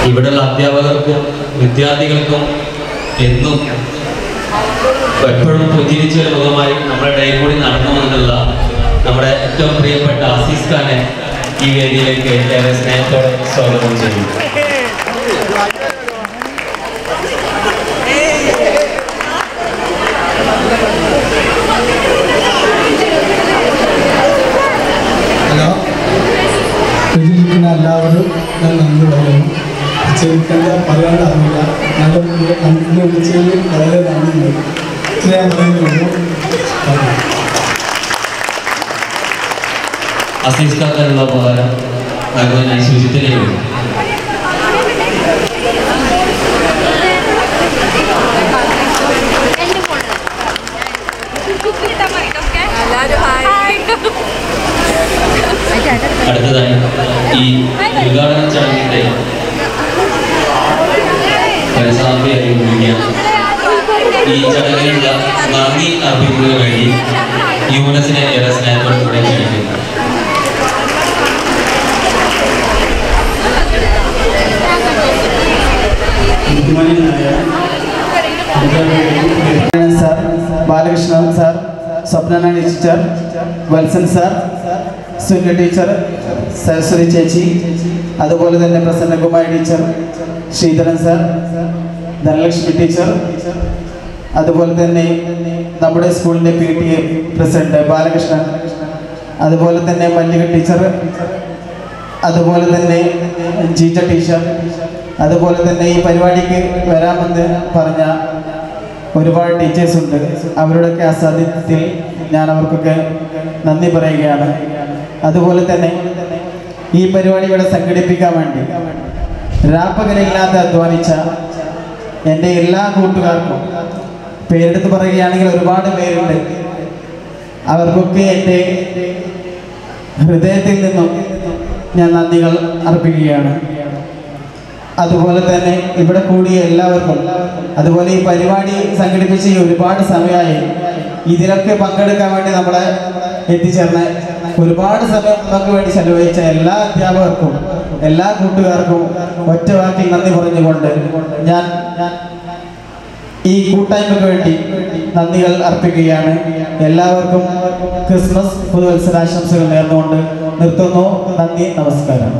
ഇവിടെയുള്ള അധ്യാപകർക്കും വിദ്യാർത്ഥികൾക്കും എന്നും എപ്പോഴും പുഞ്ചിരിച്ച ഒരു മുഖമായി നമ്മുടെ ഇടയിൽ കൂടി നടന്നു വന്നിട്ടുള്ള നമ്മുടെ ഏറ്റവും പ്രിയപ്പെട്ട അസീസ് ഖാനെ ഈ വേദിയിലേക്ക് ഏറെ സ്നേഹത്തോടെ സ്വാഗതം ചെയ്യുന്നു ഹലോ ഇതിലിരിക്കുന്ന എല്ലാവരും ഞാൻ നന്ദി പറയുന്നു എനിക്കെന്താ പറയാണ്ട് അറിയില്ല നല്ല എന്നെ വിളിച്ചതിൽ വളരെ നന്ദിയുണ്ട് ഇത്ര ഞാൻ പറയുന്നുള്ളൂ അസീസ് ഖാനുള്ള ഉപകാരം നൽകുവാൻ ഞാൻ സൂചിപ്പിക്കുകയുള്ളൂ അടുത്തതായി ഈ ഉദ്ഘാടന ചടങ്ങിന്റെ പരിസമാപ്തിയായി വിളിക്കുകയാണ് ഈ ചടങ്ങിനുള്ള നന്ദി അർപ്പിക്കുന്നതിന് വേണ്ടി യൂനസിനെ ഏറെ സ്നേഹത്തോടെ കൂടെ ക്ഷണിക്കുന്നു സാർ ബാലകൃഷ്ണൻ സാർ സ്വപ്നനാണി ടീച്ചർ വത്സൻ സാർ സുന്യ ടീച്ചർ സരസ്വതി ചേച്ചി അതുപോലെ തന്നെ Prasannakumari teacher Sreedharan sir Dhanalakshmi teacher അതുപോലെ തന്നെ നമ്മുടെ സ്കൂളിൻ്റെ P T A president Balakrishnan അതുപോലെ തന്നെ മല്ലിക ടീച്ചർ അതുപോലെ തന്നെ ജീജ ടീച്ചർ അതുപോലെ തന്നെ ഈ പരിപാടിക്ക് വരാമെന്ന് പറഞ്ഞ ഒരുപാട് ടീച്ചേഴ്സ് ഉണ്ട് അവരുടെയൊക്കെ അസാന്നിധ്യത്തിൽ ഞാൻ അവർക്കൊക്കെ നന്ദി പറയുകയാണ് അതുപോലെ തന്നെ ഈ പരിപാടി ഇവിടെ സംഘടിപ്പിക്കാൻ വേണ്ടി രാപ്പകലില്ലാതെ അധ്വാനിച്ച എൻ്റെ എല്ലാ കൂട്ടുകാർക്കും പേരെടുത്ത് പറയുകയാണെങ്കിൽ ഒരുപാട് പേരുണ്ട് അവർക്കൊക്കെ എൻ്റെ ഹൃദയത്തിൽ നിന്നും ഞാൻ നന്ദികൾ അർപ്പിക്കുകയാണ് അതുപോലെ തന്നെ ഇവിടെ കൂടിയ എല്ലാവർക്കും അതുപോലെ ഈ പരിപാടി സംഘടിപ്പിച്ച് ഈ ഒരുപാട് സമയമായി ഇതിലൊക്കെ പങ്കെടുക്കാൻ വേണ്ടി നമ്മളെ എത്തിച്ചേർന്ന ഒരുപാട് സമയം നമുക്ക് വേണ്ടി ചെലവഴിച്ച എല്ലാ അധ്യാപകർക്കും എല്ലാ കൂട്ടുകാർക്കും ഒറ്റ വാക്കിൽ നന്ദി പറഞ്ഞുകൊണ്ട് ഞാൻ ഈ കൂട്ടായ്മയ്ക്ക് വേണ്ടി നന്ദികൾ അർപ്പിക്കുകയാണ് എല്ലാവർക്കും ക്രിസ്മസ് പുതുവത്സരാശംസകൾ നേർന്നുകൊണ്ട് നിർത്തുന്നു നന്ദി നമസ്കാരം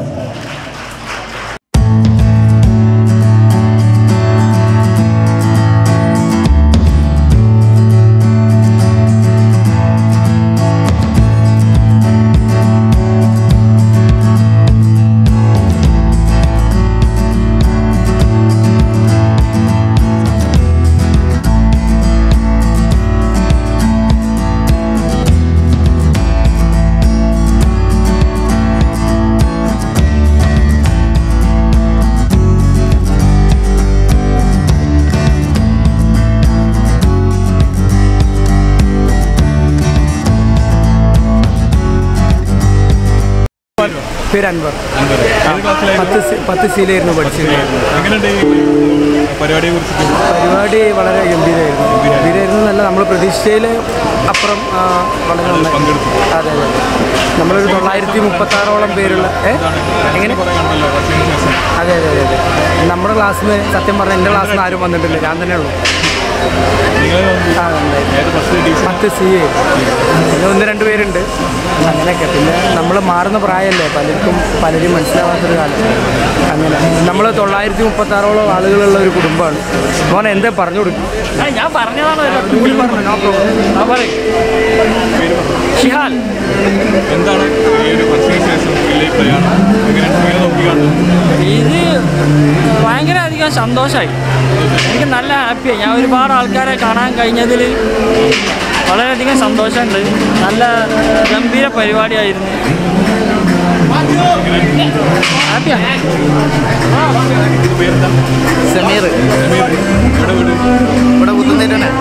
പേര് അൻവർ അൻവർ. ഏത് ക്ലാസ്സിലായിരുന്നു? പത്ത് സി- പത്ത് സിയിലായിരുന്നു പഠിച്ചിരുന്നത് എങ്ങനെയുണ്ട് ഈ പരിപാടിയെ കുറിച്ചിട്ട് പരിപാടി വളരെ ഗംഭീരമായിരുന്നു ഗംഭീരമായിരുന്നു എന്നല്ല നമ്മൾ പ്രതീക്ഷയിൽ അപ്പുറം ആ, വളരെ നന്നായി അതെ അതെ നമ്മളൊരു തൊള്ളായിരത്തി മുപ്പത്താറോളം പേരുള്ള ഏ എങ്ങനെ അതെ അതെ അതെ അതെ നമ്മുടെ ക്ലാസ്സിൽ നിന്ന് സത്യം പറഞ്ഞാൽ എൻ്റെ ക്ലാസ്സിൽ നിന്ന് ആരും വന്നിട്ടില്ല ഞാൻ തന്നെ ഉള്ളൂ ആ, നന്നായി. പത്ത് സി എ പിന്നെ ഒന്ന് രണ്ട് പേരുണ്ട് അങ്ങനെയൊക്കെ പിന്നെ നമ്മൾ മാറുന്ന പ്രായമല്ലേ പലർക്കും പലരും മനസ്സിലാവാത്തൊരു കാലം അങ്ങനെ നമ്മൾ തൊള്ളായിരത്തി മുപ്പത്താറോളം ആളുകളുള്ള ഒരു കുടുംബമാണ് മോനെ എന്താ പറഞ്ഞു കൊടുക്കും ഞാൻ പറഞ്ഞതാണ് പറഞ്ഞു നോ പ്രോബ്ലം ആ പറയും ഷിഹാൽ എന്താണ് ഈ ഒരു വർഷത്തിന് ശേഷം വലിയ പ്രയാണം എങ്ങനെയാണ് എങ്ങനെ നോക്കിക്കാണുന്നത് ഇത് ഭയങ്കര അധികം സന്തോഷമായി എനിക്ക് നല്ല ഹാപ്പിയായി ഞാൻ ഒരുപാട് ആൾക്കാരെ കാണാൻ കഴിഞ്ഞതിൽ വളരെയധികം സന്തോഷമുണ്ട് നല്ല ഗംഭീര പരിപാടിയായിരുന്നു ഹാപ്പിയാണ് സമീർ ഇവിടെ പുത്തുന്നേരാണ്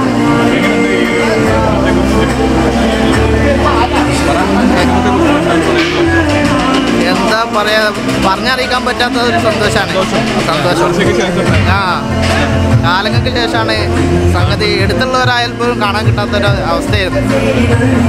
എന്താ പറയാ പറഞ്ഞറിയിക്കാൻ പറ്റാത്ത ഒരു സന്തോഷമാണ് സന്തോഷം ആ കാലങ്ങൾക്ക് ശേഷമാണ് സംഗതി എടുത്തുള്ളവരായാൽ പോലും കാണാൻ കിട്ടാത്ത ഒരു അവസ്ഥയായിരുന്നു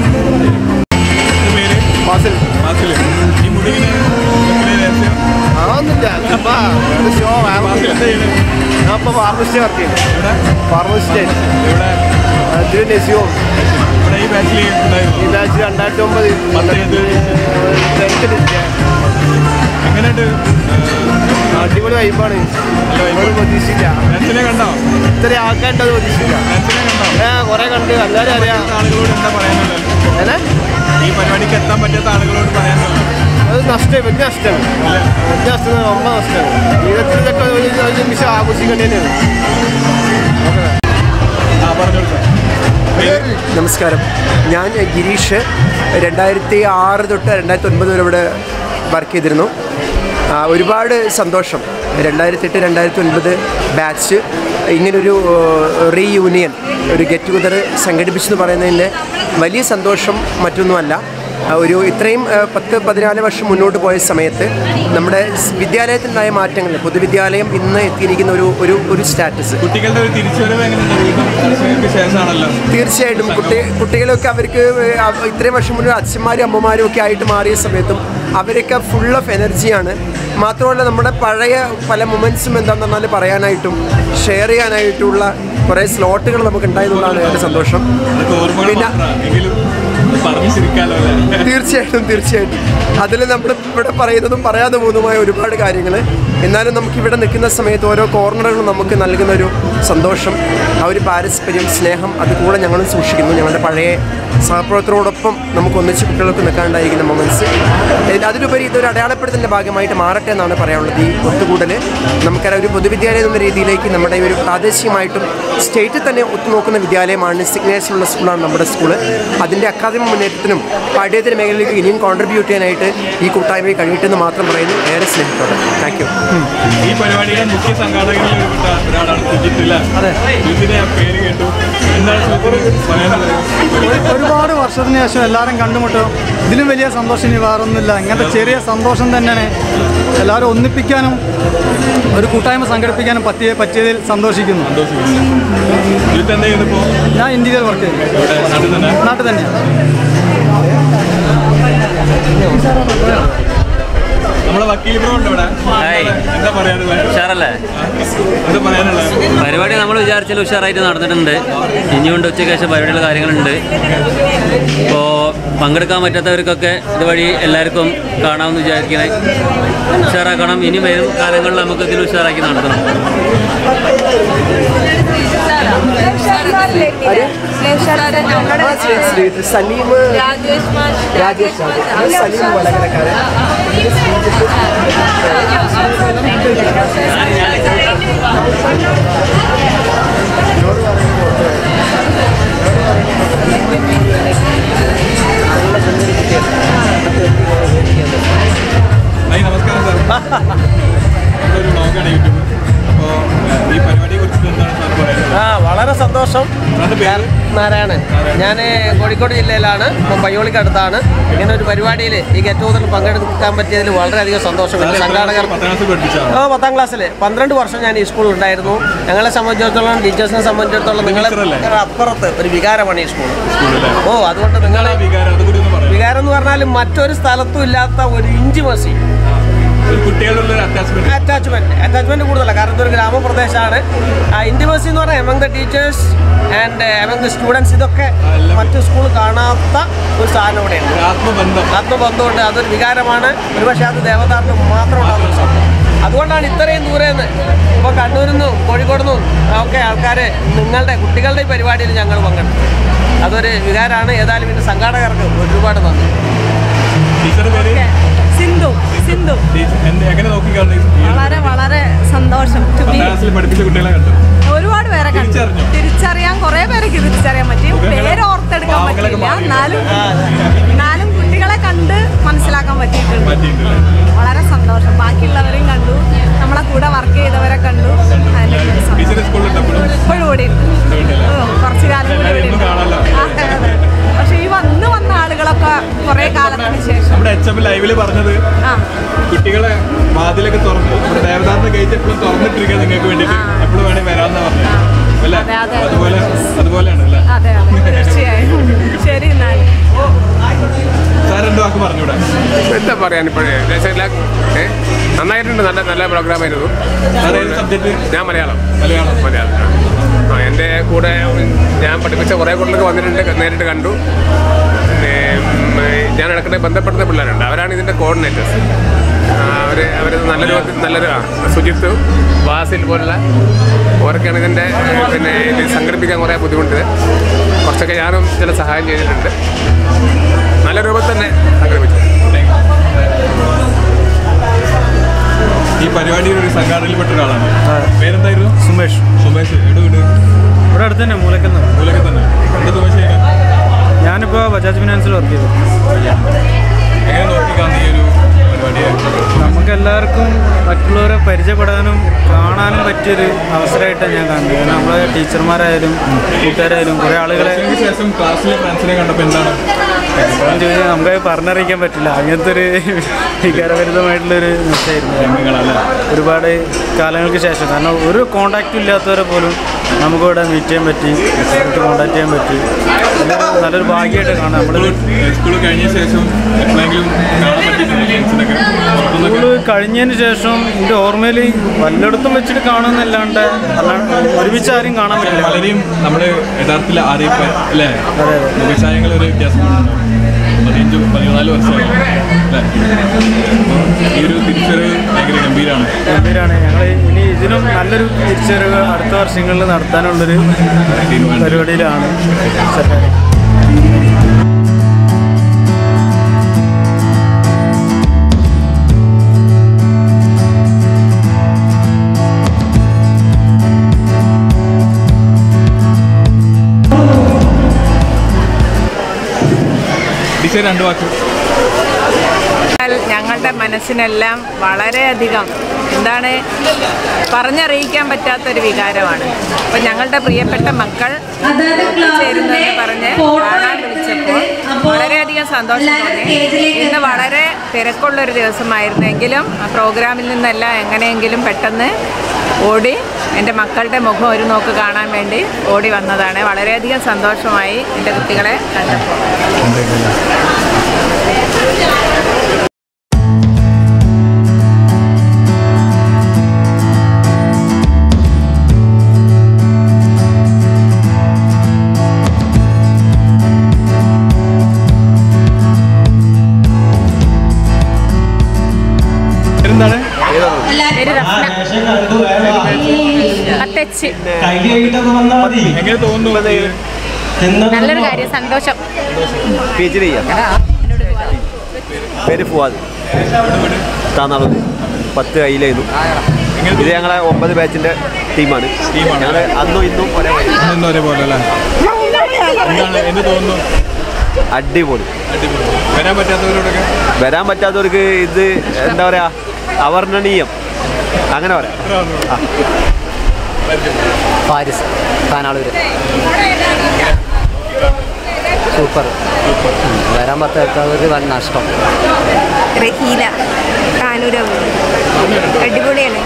ഫാസിൽ ഫാസിൽ ഈ മുടിവിന് ആ ഒന്നുമില്ല ചുമ്മാ ഒരു ഷോ ഞാൻ ഇപ്പോൾ ഫാർമസിസ്റ്റ് വർക്ക് ചെയ്യുന്നു ഫാർമസിസ്റ്റ് തിരുനെസിയോ ഈ ബാച്ചിൽ ഈ ബാച്ച് രണ്ടായിരത്തി ഒമ്പത് എങ്ങനെയുണ്ട് അടിപൊളി വൈബാണ് നമ്മള് പ്രതീക്ഷിച്ചില്ല നെൻസിനെ കണ്ടോ ഇത്ര ആൾക്കാരുണ്ടത് പ്രതീക്ഷിച്ചില്ല നെൻസിനെ കണ്ടോ ഏ കുറെ കണ്ട് എല്ലാവരും അറിയാം ആളുകളോട് എന്താ പറയാനുള്ളത് ഈ പരിപാടിക്ക് എത്താൻ പറ്റാത്ത ആളുകളോട് പറയാനുള്ളത് അത് നഷ്ടം വലിയ നഷ്ടമാണ് വലിയ നഷ്ടം ரொம்ப നഷ്ടമാണ് ജീവിതത്തിൽ ഇതൊക്കെ ഒരു ഒരു നിമിഷം ആഘോഷിക്കേണ്ടതാണ് നമസ്കാരം ഞാൻ ഗിരീഷ് രണ്ടായിരത്തി ആറ് തൊട്ട് രണ്ടായിരത്തി ഒൻപത് വരെ ഇവിടെ വർക്ക് ചെയ്തിരുന്നു ആ, ഒരുപാട് സന്തോഷം രണ്ടായിരത്തി എട്ട് രണ്ടായിരത്തി ഒൻപത് ബാച്ച് ഇങ്ങനൊരു റീയൂണിയൻ ഒരു ഗെറ്റ് ടുഗദർ സംഘടിപ്പിച്ചെന്ന് പറയുന്നതിൻ്റെ വലിയ സന്തോഷം മറ്റൊന്നുമല്ല ആ, ഒരു ഇത്രയും ആ, പത്ത് പതിനാല് വർഷം മുന്നോട്ട് പോയ സമയത്ത് നമ്മുടെ സ് വിദ്യാലയത്തിലുണ്ടായ മാറ്റങ്ങൾ പൊതുവിദ്യാലയം ഇന്ന് എത്തിയിരിക്കുന്ന ഒരു ഒരു ഒരു സ്റ്റാറ്റസ് കുട്ടികളുടെ ഒരു തിരിച്ചുവരവ് എങ്ങനെയുണ്ട് വീണ്ടും വർഷങ്ങൾക്ക് ശേഷമാണല്ലോ തീർച്ചയായിട്ടും കുട്ടി കുട്ടികളൊക്കെ അവർക്ക് അവ- ഇത്രയും വർഷം മുന്നേ അച്ഛന്മാരും അമ്മമാരും ഒക്കെ ആയിട്ട് മാറിയ സമയത്തും അവരൊക്കെ ഫുൾ ഓഫ് എനർജിയാണ് മാത്രമല്ല നമ്മുടെ പഴയ പല മൊമെൻറ്റ്സും എന്താണെന്ന് പറഞ്ഞാൽ പറയാനായിട്ടും ഷെയർ ചെയ്യാനായിട്ടുള്ള കുറേ സ്ലോട്ടുകൾ നമുക്ക് ഉണ്ടായതുകൊണ്ടാണ് ഏറെ സന്തോഷം അതൊക്കെ ഓർമ്മകൾ മാത്രമാണ് എങ്കിലും പറഞ്ഞു ചിരിക്കാലോ അല്ലേ തീർച്ചയായിട്ടും തീർച്ചയായിട്ടും അതിൽ നമ്മൾ ഇവിടെ പറയുന്നതും പറയാതെ പോകുന്നതുമായ ഒരുപാട് കാര്യങ്ങൾ എന്നാലും നമുക്ക് ഇവിടെ നിൽക്കുന്ന സമയത്ത് ഓരോ കോർണറുകളും നമുക്ക് നൽകുന്ന ഒരു സന്തോഷം ആ ഒരു പാരസ്പര്യം സ്നേഹം അത് കൂടെ ഞങ്ങളും സൂക്ഷിക്കുന്നു ഞങ്ങളുടെ പഴയ സഹപ്രവർത്തകരോടൊപ്പം നമുക്ക് ഒന്നിച്ച് കുട്ടികൾക്ക് നിൽക്കാണ്ടായിരിക്കുന്ന മൊമെൻറ്റ്സ് അതിലുപരി ഇതൊരു അടയാളപ്പെടുത്തലിൻ്റെ ഭാഗമായിട്ട് മാറട്ടെ എന്നാണ് പറയാനുള്ളത് ഈ ഒത്തുകൂടൽ നമുക്കറിയാം ഒരു പൊതുവിദ്യാലയം എന്ന രീതിയിലേക്ക് നമ്മുടെ ഈ ഒരു പ്രാദേശികമായിട്ടും സ്റ്റേറ്റിൽ തന്നെ ഒത്തുനോക്കുന്ന വിദ്യാലയമാണ് സിഗ്നേച്ചറുള്ള സ്കൂളാണ് നമ്മുടെ സ്കൂള് അതിൻ്റെ അക്കാദമിക് മുന്നേറ്റത്തിനും പഠ്യേതര മേഖലയിലേക്ക് ഇനിയും കോൺട്രിബ്യൂട്ട് ചെയ്യാനായിട്ട് ഈ കൂട്ടായ്മയിൽ കഴിയട്ടെന്ന് മാത്രം പറയുന്നു ഏറെ സ്നേഹത്തോടെ താങ്ക് യു ഈ പരിപാടിയുടെ മുഖ്യ സംഘാടകരിൽ ഒരുപ്പെട്ട ഒരാളാണ് സുജിത്തില്ല സുജിത്തിന്റെ പേര് കേട്ടു എന്താണ് സുജിത്തിന് പറയാനുള്ളത് ഒരുപാട് വർഷത്തിന് ശേഷം എല്ലാവരും കണ്ടുമുട്ടും ഇതിലും വലിയ സന്തോഷം ഇനി വേറൊന്നുമില്ല ഇങ്ങനത്തെ ചെറിയ സന്തോഷം തന്നെയാണ് എല്ലാവരും ഒന്നിപ്പിക്കാനും ഒരു കൂട്ടായ്മ സംഘടിപ്പിക്കാനും പറ്റിയ പറ്റിയതിൽ സന്തോഷിക്കുന്നു സുജിത്ത് എന്താ ചെയ്യുന്നിപ്പോ ഞാൻ ഇന്ത്യയിൽ വർക്ക് ചെയ്യുന്നു ഇവിടെ നാട്ടിൽ തന്നെ നാട്ടിൽ തന്നെയാണ് നമ്മളെ വക്കീൽ ബ്രോ ഉണ്ട് ഇവിടെ എന്താ പറയാനുള്ളത് ഉഷാറല്ലേ എന്താ പറയാനുള്ളത് പരിപാടി നമ്മൾ വിചാരിച്ചാൽ ഉഷാറായിട്ട് നടന്നിട്ടുണ്ട് ഇനിയുണ്ട് ഉച്ചയ്ക്ക് ശേഷം പരിപാടിയുള്ള കാര്യങ്ങളുണ്ട് ഇപ്പോൾ പങ്കെടുക്കാൻ പറ്റാത്തവർക്കൊക്കെ ഇതുവഴി എല്ലാവർക്കും കാണാമെന്ന് വിചാരിക്കണേ ഉഷാറാക്കണം ഇനി വരും കാലങ്ങളിൽ നമുക്ക് ഇതിൽ ഉഷാറാക്കി നടത്തണം സലീം രാജേഷ് രാജേഷ് സലീം വടകരക്കാരൻ ഹായ് നമസ്കാരം സാർ ഒരു വ്ളോഗാണ് യൂട്യൂബ് അപ്പോൾ ഈ പരിപാടിയെ കുറിച്ചിട്ട് എന്താണ് സാർ പറയുന്നത് ആ വളരെ സന്തോഷം ഞാൻ നാരായണൻ ഞാൻ കോഴിക്കോട് ജില്ലയിലാണ് ഇപ്പം പയ്യോളിക്ക് അടുത്താണ് ഇങ്ങനെ ഒരു പരിപാടിയിൽ ഈ ഗെറ്റ് ടുഗദറിൽ പങ്കെടുക്കാൻ പറ്റിയതിൽ വളരെയധികം സന്തോഷമുണ്ട് സംഘാടകർ ഓ പത്താം ക്ലാസ്സിൽ പന്ത്രണ്ട് വർഷം ഞാൻ ഈ സ്കൂളിൽ ഉണ്ടായിരുന്നു ഞങ്ങളെ സംബന്ധിച്ചിടത്തോളം ടീച്ചേഴ്സിനെ സംബന്ധിച്ചിടത്തോളം നിങ്ങളെ നിങ്ങളുടെ അപ്പുറത്ത് ഒരു വികാരമാണ് ഈ സ്കൂൾ ഓ അതുകൊണ്ട് നിങ്ങൾ വികാരം എന്ന് പറഞ്ഞാൽ മറ്റൊരു സ്ഥലത്തും ഇല്ലാത്ത ഒരു ഇഞ്ചിമസി കുട്ടികളുള്ള ഒരു അറ്റാച്ച്മെന്റ് അറ്റാച്ച്മെന്റ് അറ്റാച്ച്മെന്റ് കൂടുതലാണ് കാരണം ഇതൊരു ഗ്രാമപ്രദേശമാണ് ഇന്റിമസി എന്ന് പറഞ്ഞാൽ among the teachers and among the students ഇതൊക്കെ മറ്റു സ്കൂൾ കാണാത്ത ഒരു സാധനം ഇവിടെയുണ്ട് ആത്മബന്ധം ആത്മബന്ധമുണ്ട് അതൊരു വികാരമാണ് ഒരുപക്ഷെ അത് ദേവതാറിന് മാത്രം ഉണ്ടാകുന്ന ഒരു സംഭവം അതുകൊണ്ടാണ് ഇത്രയും ദൂരെ നിന്ന് ഇപ്പോൾ കണ്ണൂരിൽ നിന്നും കോഴിക്കോട് നിന്നും ഒക്കെ ആൾക്കാർ നിങ്ങളുടെ കുട്ടികളുടെ ഈ പരിപാടിയിൽ ഞങ്ങൾ പങ്കെടുത്തു അതൊരു വികാരമാണ് ഏതായാലും ഇതിൻ്റെ സംഘാടകർക്ക് ഒരുപാട് നന്ദി ടീച്ചറുടെ പേര് സിന്ധു സിന്ധു ടീച്ചർ എന്ത് എങ്ങനെ നോക്കിക്കാണ് വളരെ വളരെ സന്തോഷം to be- പത്താം ക്ലാസ്സിൽ പഠിപ്പിച്ച കുട്ടികളെ കണ്ടു ഒരുപാട് പേരെ കണ്ടു തിരിച്ചറിയാൻ കുറെ പേരെ തിരിച്ചറിയാൻ പറ്റി പേര് ഓർത്തെടുക്കാൻ പറ്റില്ല എന്നാലും എന്നാലും കുട്ടികളെ കണ്ട് മനസ്സിലാക്കാൻ പറ്റിയിട്ടുണ്ട് വളരെ സന്തോഷം ബാക്കിയുള്ളവരെയും കണ്ടു നമ്മളെ കൂടെ വർക്ക് ചെയ്തവരെ കണ്ടു അതിന്റെ ഒരു സന്തോഷം. ടീച്ചർ സ്കൂളിലുണ്ടപ്പോഴും ഇപ്പോഴും ഇവിടെ ഉണ്ട് ഓ, കുറച്ച് കാലം കൂടി ഇവിടെ ഉണ്ട് അതെ അതെ പക്ഷെ ഈ വന്ന് വന്ന ആളുകളൊക്കെ കുറെ കാലത്തിന് ശേഷം നമ്മുടെ എച്ച് എം ലൈവില് പറഞ്ഞത് ആ കുട്ടികളെ വാതിലൊക്കെ തുറന്ന് നമ്മുടെ ദേവദാറിന്റെ ഗേറ്റ് എപ്പോഴും തുറന്നിട്ടിരിക്കുക നിങ്ങൾക്ക് വേണ്ടിയിട്ട് എപ്പോഴും വേണേൽ വരാമെന്ന് പറഞ്ഞു അല്ലേ അതെ, അതെ. അതുപോലെ അതുപോലെയാണ് അല്ലേ അതെ അതെ തീർച്ചയായും ശരി എന്നാൽ സാർ രണ്ട് വാക്ക് പറഞ്ഞൂടെ എന്താ പറയാൻ ഇപ്പോഴേ ഏ നന്നായിട്ടുണ്ട് നല്ല നല്ല പ്രോഗ്രാം ആയിരുന്നു ഞാൻ മലയാളം മലയാളം മലയാളം ആ എൻ്റെ കൂടെ ഞാൻ പഠിപ്പിച്ച കുറേ കുട്ടികളൊക്കെ വന്നിട്ടുണ്ട് നേരിട്ട് കണ്ടു പിന്നെ ഉം, ഞാൻ ഇടയ്ക്കിടെ ബന്ധപ്പെടുന്ന പിള്ളേരുണ്ട് അവരാണ് ഇതിൻ്റെ കോർഡിനേറ്റേഴ്സ് അവർ അവർ നല്ലൊരു നല്ലൊരു ആ, സുജിത്ത് വാസിൽ പോലുള്ള അവരൊക്കെയാണ് ഇതിൻ്റെ ഏ, പിന്നെ ഇത് സംഘടിപ്പിക്കാൻ കുറേ ബുദ്ധിമുട്ട് കുറച്ചൊക്കെ ഞാനും ചില സഹായം ചെയ്തിട്ടുണ്ട് നല്ല രൂപത്തിൽ തന്നെ സംഘടിപ്പിച്ചു ഈ പരിപാടിയിൽ ഒരു സംഘാടനയിൽപ്പെട്ട ഒരാളാണ് പേരെന്തായിരുന്നു സുമേഷ് സുമേഷ് എവിടെ വീട് ഇവിടെ അടുത്ത് തന്നെ മൂലക്കൽ മൂലൊക്കെ തന്നെ എന്താ സുമേഷ് ചെയ്യുന്നത് ഞാനിപ്പോൾ ബജാജ് ഫിനാൻസിൽ വർക്ക് ചെയ്തു എങ്ങനെ നോക്കിക്കാന്ന് ഈ ഒരു പരിപാടിയെ നമുക്ക് എല്ലാവർക്കും മറ്റുള്ളവരെ പരിചയപ്പെടാനും കാണാനും പറ്റിയൊരു അവസരമായിട്ടാണ് ഞാൻ കാണുന്നത് കാരണം നമ്മളെ ടീച്ചർമാരായാലും കൂട്ടുകാരായാലും കുറേ ആളുകളെ ഇതിന് ശേഷം ക്ലാസ്സിലെ ഫ്രണ്ട്സിനെ കണ്ടപ്പോൾ എന്താണ് ഇപ്പോഴും ചോദിച്ചാൽ നമുക്ക് പറഞ്ഞറിയിക്കാൻ പറ്റില്ല അങ്ങനത്തെ ഒരു വികാരഭരിതമായിട്ടുള്ളൊരു നിശ്ചയമായിരുന്നു ഒരുപാട് കാലങ്ങൾക്ക് ശേഷം കാരണം ഒരു കോണ്ടാക്റ്റും ഇല്ലാത്തവരെ പോലും നമുക്കിവിടെ മീറ്റ് ചെയ്യാൻ പറ്റി അവർക്ക് കോണ്ടാക്ട് ചെയ്യാൻ പറ്റി നല്ലൊരു- നല്ലൊരു ഭാഗ്യമായിട്ട് കാണാം നമ്മൾ സ്കൂൾ കഴിഞ്ഞ ശേഷം എപ്പോഴെങ്കിലും കാണാൻ പറ്റിയിട്ടുണ്ട് ഫ്രണ്ട്സിനൊക്കെ പുറത്തുനിന്നൊക്കെ സ്കൂള് കഴിഞ്ഞതിന് ശേഷം എൻ്റെ ഓർമ്മയിൽ വല്ലയിടത്തും വെച്ചിട്ട് കാണുന്നല്ലാണ്ട് അല്ലാണ്ട് ഒരുമിച്ച് ആരും കാണാൻ പറ്റില്ല പലരെയും നമ്മുടെ യഥാർത്ഥത്തിൽ അറിയിപ്പ് അല്ലേ മുഖഛായങ്ങൾ ഒരു വ്യത്യാസമുണ്ട് പതിനഞ്ച് പതിനാല് വർഷമായി അല്ലേ അപ്പോൾ ഈ ഒരു തിരിച്ചറിവ് ഭയങ്കര ഗംഭീരമാണ് ഗംഭീരാണ് ഞങ്ങൾ ഇനി ഇതിനും നല്ലൊരു തിരിച്ചറിവ് അടുത്ത വർഷങ്ങളിൽ നടത്താനുള്ളൊരു പരിപാടിയിലാണ് സർക്കാർ ടീച്ചർ രണ്ട് വാക്ക് എന്നാൽ ഞങ്ങളുടെ മനസ്സിനെല്ലാം വളരെയധികം എന്താണ് പറഞ്ഞറിയിക്കാൻ പറ്റാത്തൊരു വികാരമാണ് അപ്പം ഞങ്ങളുടെ പ്രിയപ്പെട്ട മക്കൾ ചേരുന്നതെന്ന് പറഞ്ഞ് കാണാൻ വിളിച്ചപ്പോൾ വളരെയധികം സന്തോഷം തോന്നി ഇന്ന് വളരെ തിരക്കുള്ളൊരു ദിവസമായിരുന്നെങ്കിലും ആ പ്രോഗ്രാമിൽ നിന്നെല്ലാം എങ്ങനെയെങ്കിലും പെട്ടെന്ന് ഓടി എൻ്റെ മക്കളുടെ മുഖം ഒരു നോക്ക് കാണാൻ വേണ്ടി ഓടി വന്നതാണ് വളരെയധികം സന്തോഷമായി എൻ്റെ കുട്ടികളെ കണ്ടപ്പോൾ എന്താണ് അത്തച്ച് എങ്ങനെ തോന്നുന്നു നല്ലൊരു കാര്യം സന്തോഷം പി എച്ച് ഡി ചെയ്യാം പേര് ഫുവാദ് താന്നാളൂർ പത്ത് കയ്യിലായിരുന്നു ഇത് ഞങ്ങളെ ഒമ്പത് ബാച്ചിന്റെ ടീമാണ് ഞങ്ങൾ അന്നും ഇന്നും ഒരേ അന്നും ഒരേപോലെ അല്ലേ എന്താണ് എന്ത് തോന്നുന്നു അടിപൊളി അടിപൊളി വരാൻ പറ്റാത്തവരോടൊക്കെ വരാൻ പറ്റാത്തവർക്ക് ഇത് എന്താ പറയാ അവർണ്ണനീയം അങ്ങനെ പറയാം ആ. ഫാരിസ് കാനാളൂര് സൂപ്പർ വരാൻ പറ്റാത്തവർക്ക് വൻ നഷ്ടം റഹീല കാനൂരവ് അടിപൊളിയാണ്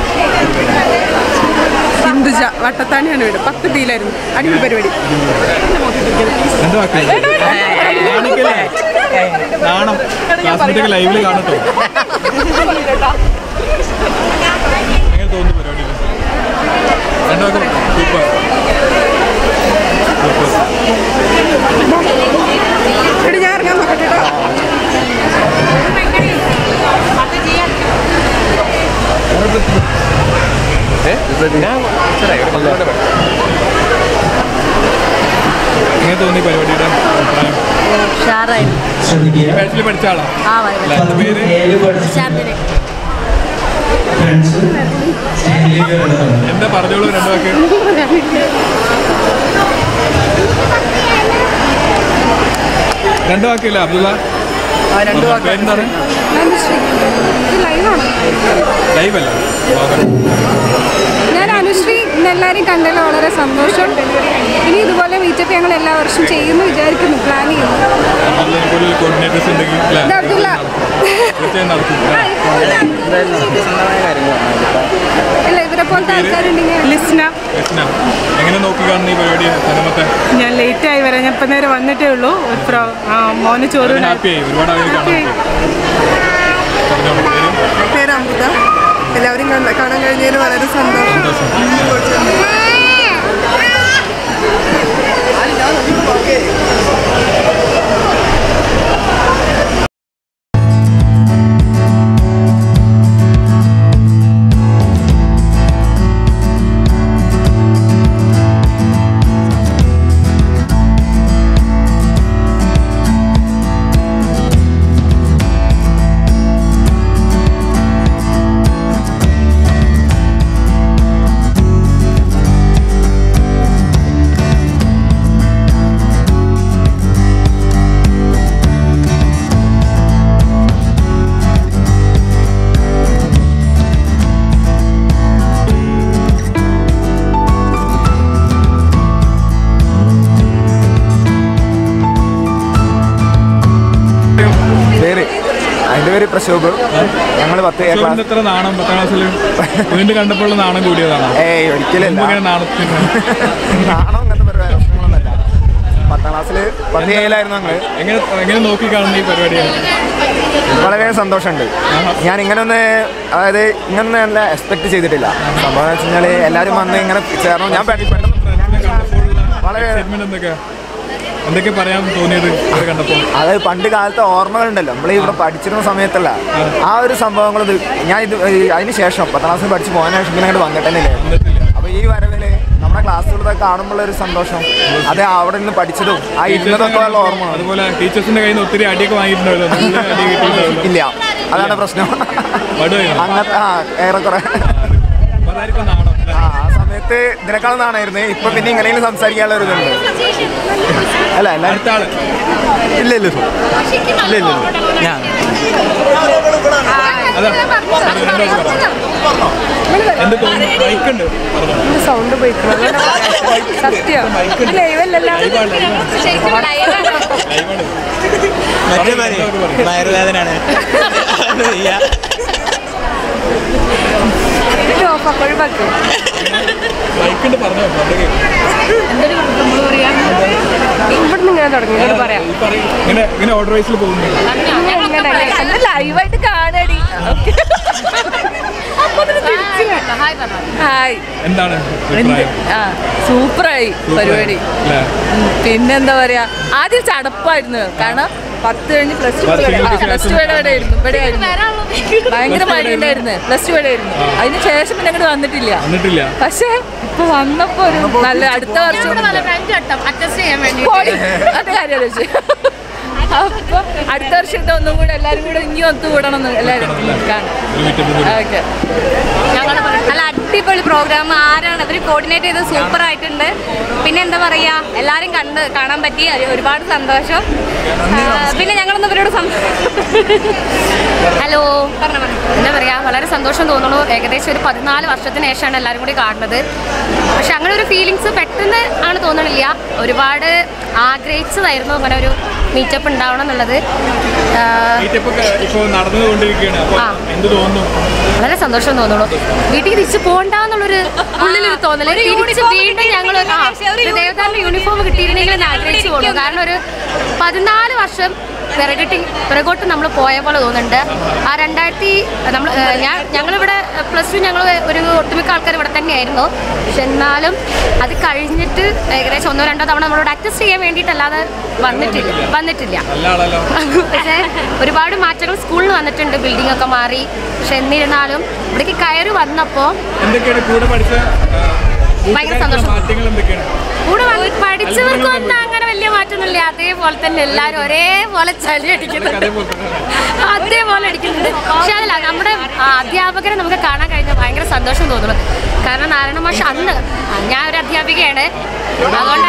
ഹിന്ദുജ വട്ടത്താണിയാണ് വീട് പത്ത് ബിയിലായിരുന്നു അടിപൊളി പരിപാടി രണ്ട് വാക്ക് കാണിക്കല്ലേ നാണം ക്ലാസ്മേറ്റൊക്കെ ലൈവിൽ കാണട്ടോ എങ്ങനെ തോന്നുന്നു പരിപാടി രണ്ട് വാക്ക് സൂപ്പർ എടി ഞാൻ ഇറങ്ങാൻ നോക്കട്ടെ കേട്ടോ. എങ്ങനെ തോന്നി പരിപാടിയുടെ അഭിപ്രായം ഉഷാറായിരുന്നു ഈ ബാച്ചിൽ പഠിച്ച ആളാ ആ അല്ല, എൻ്റെ പേര് ശാന്തിന് എന്താ പറഞ്ഞോളൂ രണ്ട് വാക്ക് രണ്ട് വാക്കില്ല അബ്ദുള്ള പേരെന്താണ് ലൈവ് അല്ല ഞാൻ അനുശ്രീ ഇന്ന് എല്ലാവരെയും കണ്ടതിൽ വളരെ സന്തോഷം ഇനി ഇതുപോലെ മീറ്റപ്പ് ഞങ്ങൾ എല്ലാ വർഷവും ചെയ്യുമെന്ന് വിചാരിക്കുന്നു പ്ലാൻ ചെയ്യുന്നു കൂടുതൽ കോർഡിനേറ്റേഴ്സ് ഉണ്ടെങ്കിൽ അല്ലേ? ഇത് അബ്ദുള്ള തീർച്ചയായും നടത്തും ഇല്ല ഇവരെ എന്നെ പോലത്തെ ആൾക്കാരുണ്ടെങ്കിൽ ലിസ്ന യസ്ന, എങ്ങനെ നോക്കി കാണുന്ന ഈ പരിപാടി സിനിമത്തെ ഞാൻ ലേറ്റ് ആയി വരാം ഞാൻ ഇപ്പം നേരെ വന്നിട്ടേ ഉള്ളൂ ഒരു പ്രാ- ആ, മോന് ചോറ് ഹാപ്പിയായി ഒരുപാട് ആളുകൾ കാണാൻ പേര് അമൃത എല്ലാവരും കാണാൻ കഴിഞ്ഞതിൽ വളരെ സന്തോഷം പേര് അതിന്റെ പേര് പ്രശോഭ് ഞങ്ങൾ പത്ത് ഏ യശോദിന്റെ ക്ലാസ് എത്ര നാണം പത്താം ക്ലാസ്സിൽ വീണ്ടും കണ്ടപ്പോൾ നാണം കൂടിയതാണ് ഏയ് ഒരിക്കലല്ല ഇങ്ങനെ നാണത്തിന് നാണം അങ്ങനത്തെ പരിപാടി പ്രശ്നങ്ങളൊന്നുമല്ല പത്താം ക്ലാസ്സിൽ പത്ത് ഏഴിലായിരുന്നു ഞങ്ങൾ എങ്ങനെ എങ്ങനെ നോക്കി കാണുന്ന ഈ പരിപാടിയാണ് വളരെ സന്തോഷമുണ്ട് ഞാൻ ഇങ്ങനെ ഒന്ന് അതായത് ഇങ്ങനെ നല്ല എക്സ്പെക്ട് ചെയ്തിട്ടില്ല സംഭവം എന്ന് വെച്ച് കഴിഞ്ഞാൽ എല്ലാവരും വന്ന് ഇങ്ങനെ ചേർന്നു ഞാൻ പെ- പെട്ടെന്ന് വളരെ സ്റ്റേറ്റ്മെന്റ് എന്തൊക്കെ എന്തൊക്കെ പറയാൻ തോന്നിയത് ഇത് കണ്ടപ്പോൾ അത് പണ്ട് കാലത്തെ ഓർമ്മകളുണ്ടല്ലോ നമ്മൾ ഇവിടെ പഠിച്ചിരുന്ന സമയത്തല്ല ആ ഒരു സംഭവങ്ങൾ ഇത് ഞാൻ ഇത് ഈ അതിന് ശേഷം പത്താം ക്ലാസ്സിൽ പഠിച്ച് പോകാൻ ശേഷം പിന്നെ അങ്ങോട്ട് വന്നിട്ടേ അപ്പൊ ഈ വരവില് നമ്മുടെ ക്ലാസ്സുകളൊക്കെ കാണുമ്പോൾ ഒരു സന്തോഷം അത് അവിടെ നിന്ന് പഠിച്ചതും ആ ഇരുന്നതൊക്കെ ഉള്ള ഓർമ്മ അതുപോലെ ടീച്ചേഴ്സിന്റെ കയ്യിൽ നിന്ന് ഒത്തിരി അടിയൊക്കെ വാങ്ങിയിട്ടുണ്ടാവല്ലോ നല്ല അടി കിട്ടിയിട്ടുണ്ടാവല്ലോ ഇല്ല അതാണ് പ്രശ്നം മടുവായിരുന്നു അങ്ങനത്തെ ആ ഏറെക്കുറെ അപ്പൊ അതായിരിക്കും നാണം ആ ആ സമയത്ത് ഇതിനേക്കാളും നാണായിരുന്നു ഇപ്പൊ പിന്നെ ഇങ്ങനെയും സംസാരിക്കാനുള്ള ഒരു ഇതുണ്ട് അല്ല അല്ല അടുത്ത ആള് ഇല്ല ഇല്ല ഇല്ല ഇല്ല ഞാൻ അതാ എന്ത് തോന്നുന്നു ബൈക്കുണ്ട് സൗണ്ട് പോയിക്കണം സത്യം ലൈവല്ലല്ലോ വയറുവേദനാണ് ഒഴിവാക്കും ബൈക്കുണ്ട് പറഞ്ഞോ അതൊക്കെ ഇവിടുന്ന് ഇങ്ങനെ തുടങ്ങി ഇങ്ങോട്ട് പറയാം ഈ പറയും ഇങ്ങനെ ഇങ്ങനെ ഓർഡർ വൈസിൽ പോകുന്നു ലൈവായിട്ട് കാണടി ഹായ് എന്താണ് അഭിപ്രായം ആ സൂപ്പറായി പരിപാടി അല്ലേ? പിന്നെന്താ പറയാ ആദ്യം ചടപ്പായിരുന്നു കാരണം പത്ത് കഴിഞ്ഞ് പ്ലസ് ടു വർഷങ്ങൾക്ക് പ്ലസ് ടു വരെ ആയിരുന്നു ഇവിടെ ആയിരുന്നു ഭയങ്കര മടിയുണ്ടായിരുന്നു പ്ലസ് ടു വരെ ആയിരുന്നു അതിന് ശേഷം പിന്നെ അങ്ങോട്ട് വന്നിട്ടില്ല വന്നിട്ടില്ല പക്ഷേ ഇപ്പൊ വന്നപ്പോ ഒരു നല്ല അടുത്ത വർഷം പോടി. അത് കാര്യം ആലോചിച്ച്. അപ്പൊ അടുത്ത വർഷം ഇട്ട് ഒന്നും കൂടെ എല്ലാരും കൂടെ ഇനി ഒത്തുകൂടണം എന്ന് എല്ലാരും കാണാം ഓക്കെ നല്ല അടിപൊളി പ്രോഗ്രാം ആരാണ് അവർ കോർഡിനേറ്റ് ചെയ്ത് സൂപ്പർ ആയിട്ടുണ്ട് പിന്നെ എന്താ പറയാ എല്ലാരും കണ്ട് കാണാൻ പറ്റി ഒരു- ഒരുപാട് സന്തോഷം ആ, പിന്നെ ഞങ്ങളൊന്നും ഇവരോട് ഹലോ പറഞ്ഞ എന്താ പറയുക വളരെ സന്തോഷം തോന്നുന്നു ഏകദേശം ഒരു പതിനാല് വർഷത്തിന് ശേഷമാണ് എല്ലാവരും കൂടി കാണുന്നത് പക്ഷെ അങ്ങനെ ഒരു ഫീലിങ്സ് പെട്ടെന്ന് ആണ് തോന്നണില്ല ഒരുപാട് ആഗ്രഹിച്ചതായിരുന്നു അങ്ങനെ ഒരു മീറ്റപ്പ് ഉണ്ടാവണം എന്നുള്ളത് ആഹ് മീറ്റപ്പ് ഒക്കെ ഇപ്പൊ നടന്നുകൊണ്ടിരിക്കുകയാണ് അപ്പൊ ആ. എന്ത് തോന്നുന്നു വളരെ സന്തോഷം തോന്നുന്നു വീട്ടിൽ തിരിച്ചു പോകണ്ടെന്നുള്ളൊരു ഉള്ളിലൊരു തോന്നല് ഒരു തിരിച്ച് uniform വീണ്ടും ഞങ്ങൾ കിട്ടിയിരുന്നെങ്കിൽ, ഒരു ദേവതാന്റെ യൂണിഫോം കിട്ടിയിരുന്നെങ്കിൽ എന്ന് ആഗ്രഹിച്ചു പോകുന്നു കാരണം ഒരു പതിനാല് വർഷം പിറകിട്ട് പിറകോട്ട് നമ്മൾ പോയ പോലെ തോന്നുന്നുണ്ട് ആ രണ്ടായിരത്തി നമ്മൾ ഞാൻ ഞങ്ങളിവിടെ പ്ലസ് ടു ഞങ്ങൾ ഒരു ഒട്ടുമിക്ക ആൾക്കാർ ഇവിടെ തന്നെയായിരുന്നു പക്ഷെ എന്നാലും അത് കഴിഞ്ഞിട്ട് ഏകദേശം ഒന്നോ രണ്ടോ തവണ നമ്മളോട് അഡ്ജസ്റ്റ് ചെയ്യാൻ വേണ്ടിയിട്ടല്ലാതെ വന്നിട്ടില്ല വന്നിട്ടില്ല നല്ല ആളല്ലോ പക്ഷേ ഒരുപാട് മാറ്റങ്ങൾ സ്കൂളിൽ വന്നിട്ടുണ്ട് ബിൽഡിംഗ് ഒക്കെ മാറി പക്ഷെ എന്നിരുന്നാലും ഇവിടേക്ക് കയറി വന്നപ്പോൾ എന്തൊക്കെയാണ് കൂടെ പഠിച്ച ആ, ഭയങ്കര കൂട്ടുകാർക്കുള്ള സന്തോഷം. മാറ്റങ്ങൾ എന്തൊക്കെയാണ് കൂടെ വന്ന് പഠിച്ചവർക്കും ഒന്നും അങ്ങനെ വലിയ മാറ്റമൊന്നുമില്ല അതേപോലെ തന്നെ എല്ലാവരും ഒരേപോലെ ചളി അടിക്കുന്നുണ്ട് അതേപോലെ അടിക്കുന്നുണ്ട് പക്ഷെ അതല്ല നമ്മുടെ ആ, അധ്യാപകരെ നമുക്ക് കാണാൻ കഴിഞ്ഞാൽ ഭയങ്കര സന്തോഷം തോന്നുന്നു കാരണം നാരായണ മാഷ് അന്ന് ആ, ഞാൻ ഒരു അധ്യാപികയാണ് അതുകൊണ്ട്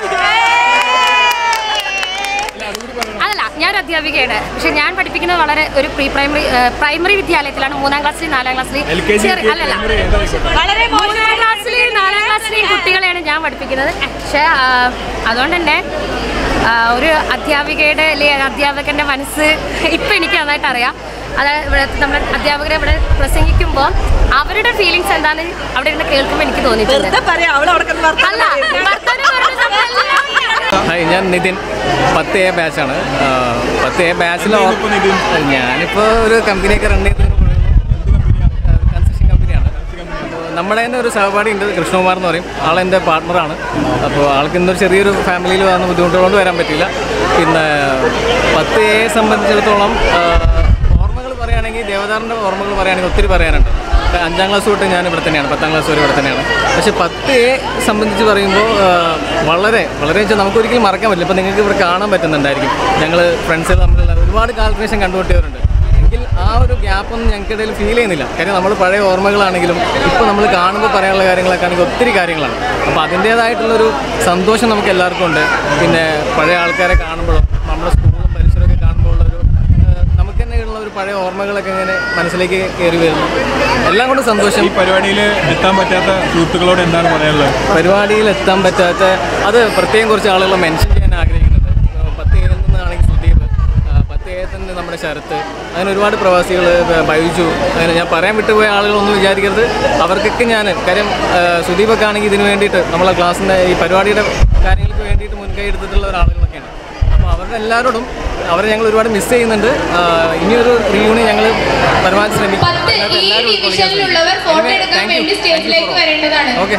അതല്ല ഞാനൊരു അധ്യാപികയാണ് പക്ഷെ ഞാൻ പഠിപ്പിക്കുന്നത് വളരെ ഒരു പ്രീ പ്രൈമറി പ്രൈമറി വിദ്യാലയത്തിലാണ് മൂന്നാം ക്ലാസ്സിൽ നാലാം ക്ലാസ്സിൽ LKG, ചെറിയ അല്ലല്ല primary ഏതായിക്കോട്ടെ. വളരെ മൂന്നാം ക്ലാസ്സിലെയും നാലാം ക്ലാസ്സിലെയും കുട്ടികളെയാണ് ഞാൻ പഠിപ്പിക്കുന്നത് പക്ഷേ ആ, അതുകൊണ്ട് തന്നെ ആ, ഒരു അധ്യാപികയുടെ അല്ലെങ്കിൽ അധ്യാപകന്റെ മനസ്സ് ഇപ്പം എനിക്ക് നന്നായിട്ട് അറിയാം അതായത് ഇവിടെ നമ്മുടെ അധ്യാപകരെ ഇവിടെ പ്രസംഗിക്കുമ്പോൾ അവരുടെ ഫീലിങ്സ് എന്താണെന്ന് അവിടെ ഇരുന്ന് കേൾക്കുമ്പോൾ എനിക്ക് തോന്നിയിട്ടുണ്ട് അല്ല വർത്തമാനം പറയുന്ന സമയത്ത് ഹായ് ഞാൻ നിതിൻ പത്ത് എ ബാച്ചാണ് ആ, പത്ത് എ ബാച്ചിൽ ഞാനിപ്പോൾ ഒരു കമ്പനിയൊക്കെ റൺ ചെയ്ത് കൺസ്ട്രക്ഷൻ കമ്പനിയാണ് അപ്പോൾ നമ്മുടെ തന്നെ ഒരു സഹപാഠി ഉണ്ട് കൃഷ്ണകുമാർ എന്ന് പറയും ആൾ എൻ്റെ പാർട്ട്ണറാണ് അപ്പോൾ ആൾക്ക് ഇന്നൊരു ചെറിയൊരു ഫാമിലിയിൽ വന്ന ബുദ്ധിമുട്ടുകൊണ്ട് വരാൻ പറ്റില്ല പിന്നെ പത്ത് എ സംബന്ധിച്ചിടത്തോളം ആ, ഓർമ്മകൾ പറയുകയാണെങ്കിൽ ദേവദാറിൻ്റെ ഓർമ്മകൾ പറയുകയാണെങ്കിൽ ഒത്തിരി പറയാനുണ്ട് ഇപ്പം അഞ്ചാം ക്ലാസ് തൊട്ട് ഞാൻ ഇവിടെ തന്നെയാണ് പത്താം ക്ലാസ് വരെ ഇവിടെ തന്നെയാണ് പക്ഷേ പത്ത് എ സംബന്ധിച്ച് പറയുമ്പോൾ ആ, വളരെ വളരെ വെച്ചാൽ നമുക്ക് ഒരിക്കലും മറക്കാൻ പറ്റില്ല ഇപ്പം നിങ്ങൾക്ക് ഇവിടെ കാണാൻ പറ്റുന്നുണ്ടായിരിക്കും ഞങ്ങൾ ഫ്രണ്ട്സുകൾ തമ്മിലുള്ള ഒരുപാട് കാലത്തിന് ശേഷം കണ്ടുമുട്ടിയവരുണ്ട് എങ്കിൽ ആ ഒരു ഗ്യാപ്പൊന്നും ഞങ്ങൾക്കിടയിൽ ഫീൽ ചെയ്യുന്നില്ല കാര്യം നമ്മൾ പഴയ ഓർമ്മകളാണെങ്കിലും ഇപ്പോൾ നമ്മൾ കാണുമ്പോൾ പറയാനുള്ള കാര്യങ്ങളൊക്കെ ആണെങ്കിൽ ഒത്തിരി കാര്യങ്ങളാണ് അപ്പോൾ അതിൻ്റേതായിട്ടുള്ളൊരു സന്തോഷം നമുക്ക് എല്ലാവർക്കും ഉണ്ട് പിന്നെ പഴയ ആൾക്കാരെ കാണുമ്പോഴും നമ്മുടെ സ്കൂളും പരിസരമൊക്കെ കാണുമ്പോൾ ഉള്ളൊരു ഏഹ്, നമുക്ക് തന്നെ ഉള്ള ഒരു പഴയ ഓർമ്മകളൊക്കെ ഇങ്ങനെ മനസ്സിലേക്ക് കയറി വരുന്നു എല്ലാം കൊണ്ട് സന്തോഷം ഈ പരിപാടിയിൽ എത്താൻ പറ്റാത്ത സുഹൃത്തുക്കളോട് എന്താണ് പറയാനുള്ളത് പരിപാടിയിൽ എത്താൻ പറ്റാത്ത അത് പ്രത്യേകം കുറച്ച് ആളുകൾ മെൻഷൻ ചെയ്യാൻ ആഗ്രഹിക്കുന്നുണ്ട് ഇപ്പോൾ പത്ത് ഏഴിൽ നിന്നാണെങ്കിൽ സുദീപ് ആ, പത്ത് ഏഴിൽ നിന്ന് നമ്മുടെ ശരത്ത് അങ്ങനെ ഒരുപാട് പ്രവാസികൾ ബൈജു അങ്ങനെ ഞാൻ പറയാൻ വിട്ടുപോയ ആളുകളൊന്നും വിചാരിക്കരുത് അവർക്കൊക്കെ ഞാൻ കാര്യം ആ, സുദീപൊക്കെ ആണെങ്കിൽ ഇതിന് വേണ്ടിയിട്ട് നമ്മളെ ക്ലാസ്സിൻ്റെ ഈ പരിപാടിയുടെ കാര്യങ്ങൾക്ക് വേണ്ടിയിട്ട് മുൻകൈ എടുത്തിട്ടുള്ള ഒരാളുകളൊക്കെയാണ് അപ്പോൾ അവരുടെ എല്ലാവരോടും അവരെ ഞങ്ങൾ ഒരുപാട് മിസ് ചെയ്യുന്നുണ്ട് ആ, ഇനിയൊരു റീയൂണിയൻ ഞങ്ങൾ പരമാവധി ശ്രമിക്കും അതിനകത്ത് എല്ലാവരും ഉൾക്കൊള്ളിക്കാൻ ഡിവിഷനിലുള്ളവർ ഫോട്ടോ Anyway, എടുക്കാൻ thank you. വേണ്ടി Thank you സ്റ്റേജിലേക്ക് for- വരേണ്ടതാണ് ഓക്കെ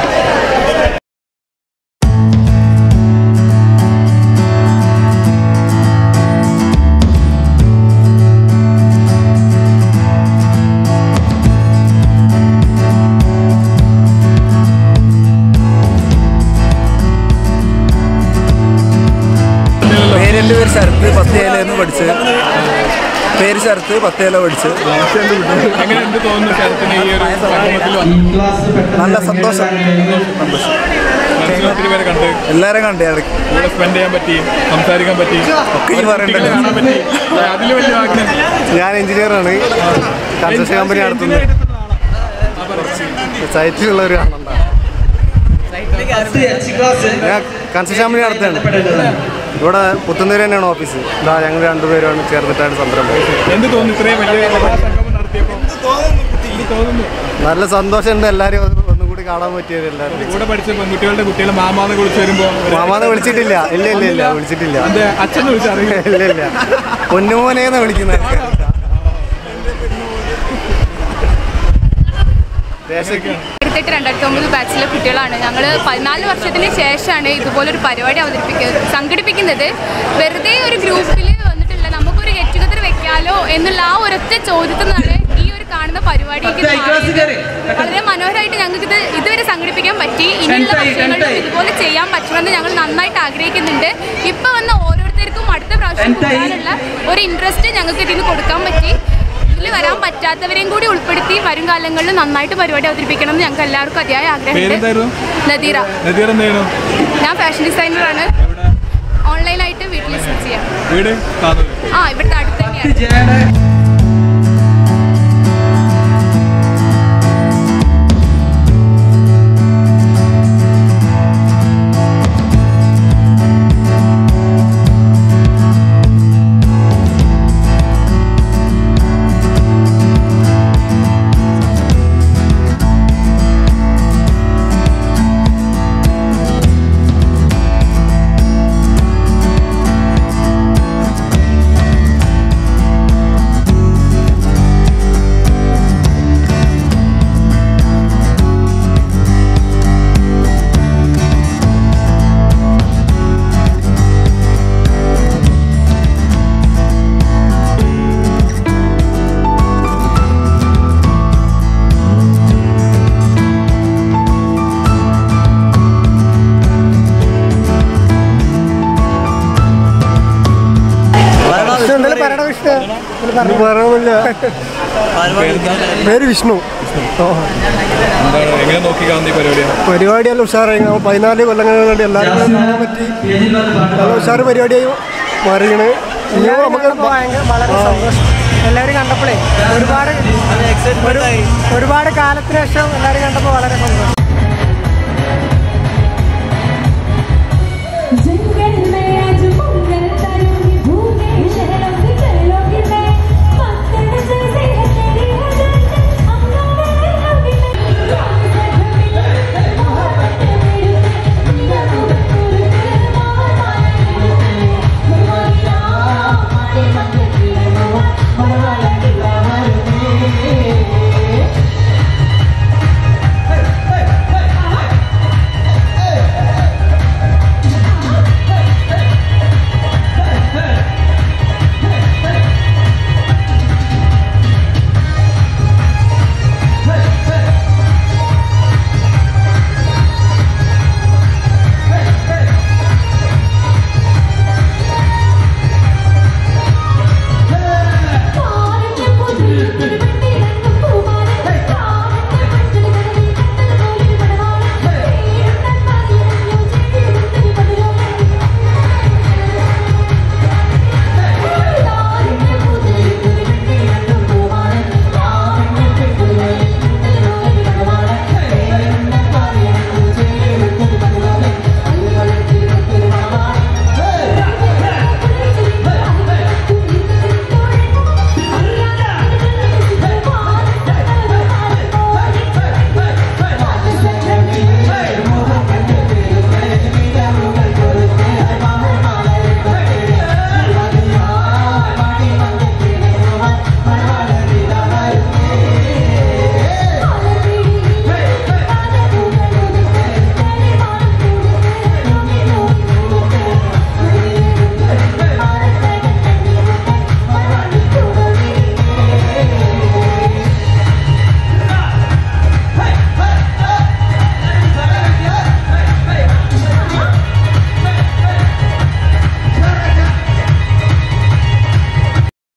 പേര് എൻ്റെ പേര് ശരത്ത് പത്തേലായിരുന്നു പഠിച്ചത് പേര് ശരത്ത് പത്തേല പഠിച്ചത് എങ്ങനെ എന്ത് തോന്നുന്നു ശരത്തിന് ഈ ഒരു സംഗമത്തിൽ വന്ന് നല്ല സന്തോഷം മനസ്സിൽ ഒത്തിരി പേരെ കണ്ട് എല്ലാവരും കണ്ടേ ഇടയ്ക്ക് കൂടെ സ്പെൻഡ് ചെയ്യാൻ പറ്റി സംസാരിക്കാൻ പറ്റി ഒക്കെ ഈ കുട്ടികളെ പറയണ്ടല്ലോ. കാണാൻ പറ്റി അതിൽ വലിയ ആഗ്രഹം ഞാൻ എഞ്ചിനീയറാണ് കൺസ്ട്രക്ഷൻ കമ്പനി നടത്തുന്നത് സൈറ്റിലുള്ള ഒരു ആളുണ്ടാവും ഞാൻ കൺസ്ട്രക്ഷൻ കമ്പനി നടത്തുകയാണ് ഇവിടെ പുത്തുന്നേര് തന്നെയാണ് ഓഫീസ് ഇതാ ഞങ്ങൾ രണ്ടുപേരുമാണ് ചേർന്നിട്ടാണ് സംരംഭം എന്ത് തോന്നുന്നു ഇത്രയും വലിയ സംഗമം നടത്തിയപ്പോൾ എന്ത് തോന്നുന്നു നല്ല സന്തോഷമുണ്ട് എല്ലാവരും ഒന്ന് ഒന്നും കൂടി കാണാൻ പറ്റിയത് എല്ലാവരും കൂടെ പഠിച്ച പെൺകുട്ടികളുടെ കുട്ടികളെ മാമാന്ന് വിളിച്ച് വരുമ്പോ മാമാന്ന് വിളിച്ചിട്ടില്ല ഇല്ല ഇല്ല ഇല്ല വിളിച്ചിട്ടില്ല അതെ അച്ഛനെ വിളിച്ചറിയില്ല ഇല്ല ഇല്ല പൊന്നുമോനേന്ന് വിളിക്കുന്നത് ഇരുപത്തെട്ട് രണ്ടായിരത്തി ഒമ്പത് ബാച്ചിലെ കുട്ടികളാണ് ഞങ്ങൾ പതിനാല് വർഷത്തിന് ശേഷമാണ് ഇതുപോലൊരു പരിപാടി അവതരിപ്പിക്കുന്നത് സംഘടിപ്പിക്കുന്നത് വെറുതെ ഒരു ഗ്രൂപ്പിൽ വന്നിട്ടില്ല നമുക്കൊരു ഗെറ്റ് ടുഗദർ വെക്കാലോ എന്നുള്ള ആ ഒരൊറ്റ ചോദ്യത്തിൽ നിന്നാണ് ഈ ഒരു കാണുന്ന പരിപാടിക്ക് മാറിയത്. വളരെ മനോഹരമായിട്ട് ഞങ്ങൾക്ക് ഇത് ഇതുവരെ സംഘടിപ്പിക്കാൻ പറ്റി ഇനിയുള്ള വർഷങ്ങളിലും ഇതുപോലെ ചെയ്യാൻ പറ്റണമെന്ന് ഞങ്ങൾ നന്നായിട്ട് ആഗ്രഹിക്കുന്നുണ്ട് ഇപ്പൊ വന്ന ഓരോരുത്തർക്കും അടുത്ത പ്രാവശ്യം കൂടാനുള്ള ഒരു ഇൻട്രസ്റ്റ് ഞങ്ങൾക്ക് ഇതിന് കൊടുക്കാൻ പറ്റി ഇതിൽ വരാൻ പറ്റാത്തവരെയും കൂടി ഉൾപ്പെടുത്തി വരും കാലങ്ങളിൽ നന്നായിട്ട് പരിപാടി അവതരിപ്പിക്കണം എന്ന് ഞങ്ങൾക്ക് എല്ലാവർക്കും അതിയായ ആഗ്രഹമുണ്ട് പേരെന്തായിരുന്നു നദീറ നദീർ എന്ത് ചെയ്യണം ഞാൻ ഫാഷൻ ഡിസൈനറാണ് ഓൺലൈനായിട്ട് വീട്ടിൽ സ്റ്റിച്ച് ചെയ്യാം വീട് കാതൂർ ആ ഇവിടുത്തെ അടുത്ത് തന്നെയാണ് പേര് വിഷ്ണു എന്താണ് എങ്ങനെ നോക്കി കാണുന്ന ഈ പരിപാടിയാണ് പരിപാടിയെല്ലാം ഉഷാറായി നമ്മൾ പതിനാല് കൊല്ലങ്ങൾ കൊണ്ട് എല്ലാവരും കൂടെ കാണാൻ പറ്റി നല്ല ഉഷാറ് പരിപാടിയായി മാറിയാണ് ഇനിയും നമുക്ക് വളരെ സന്തോഷം എല്ലാവരും കണ്ടപ്പോഴേ ഒരുപാട് ഒരു- ഒരുപാട് കാലത്തിന് ശേഷം എല്ലാവരും കണ്ടപ്പോൾ വളരെ സന്തോഷം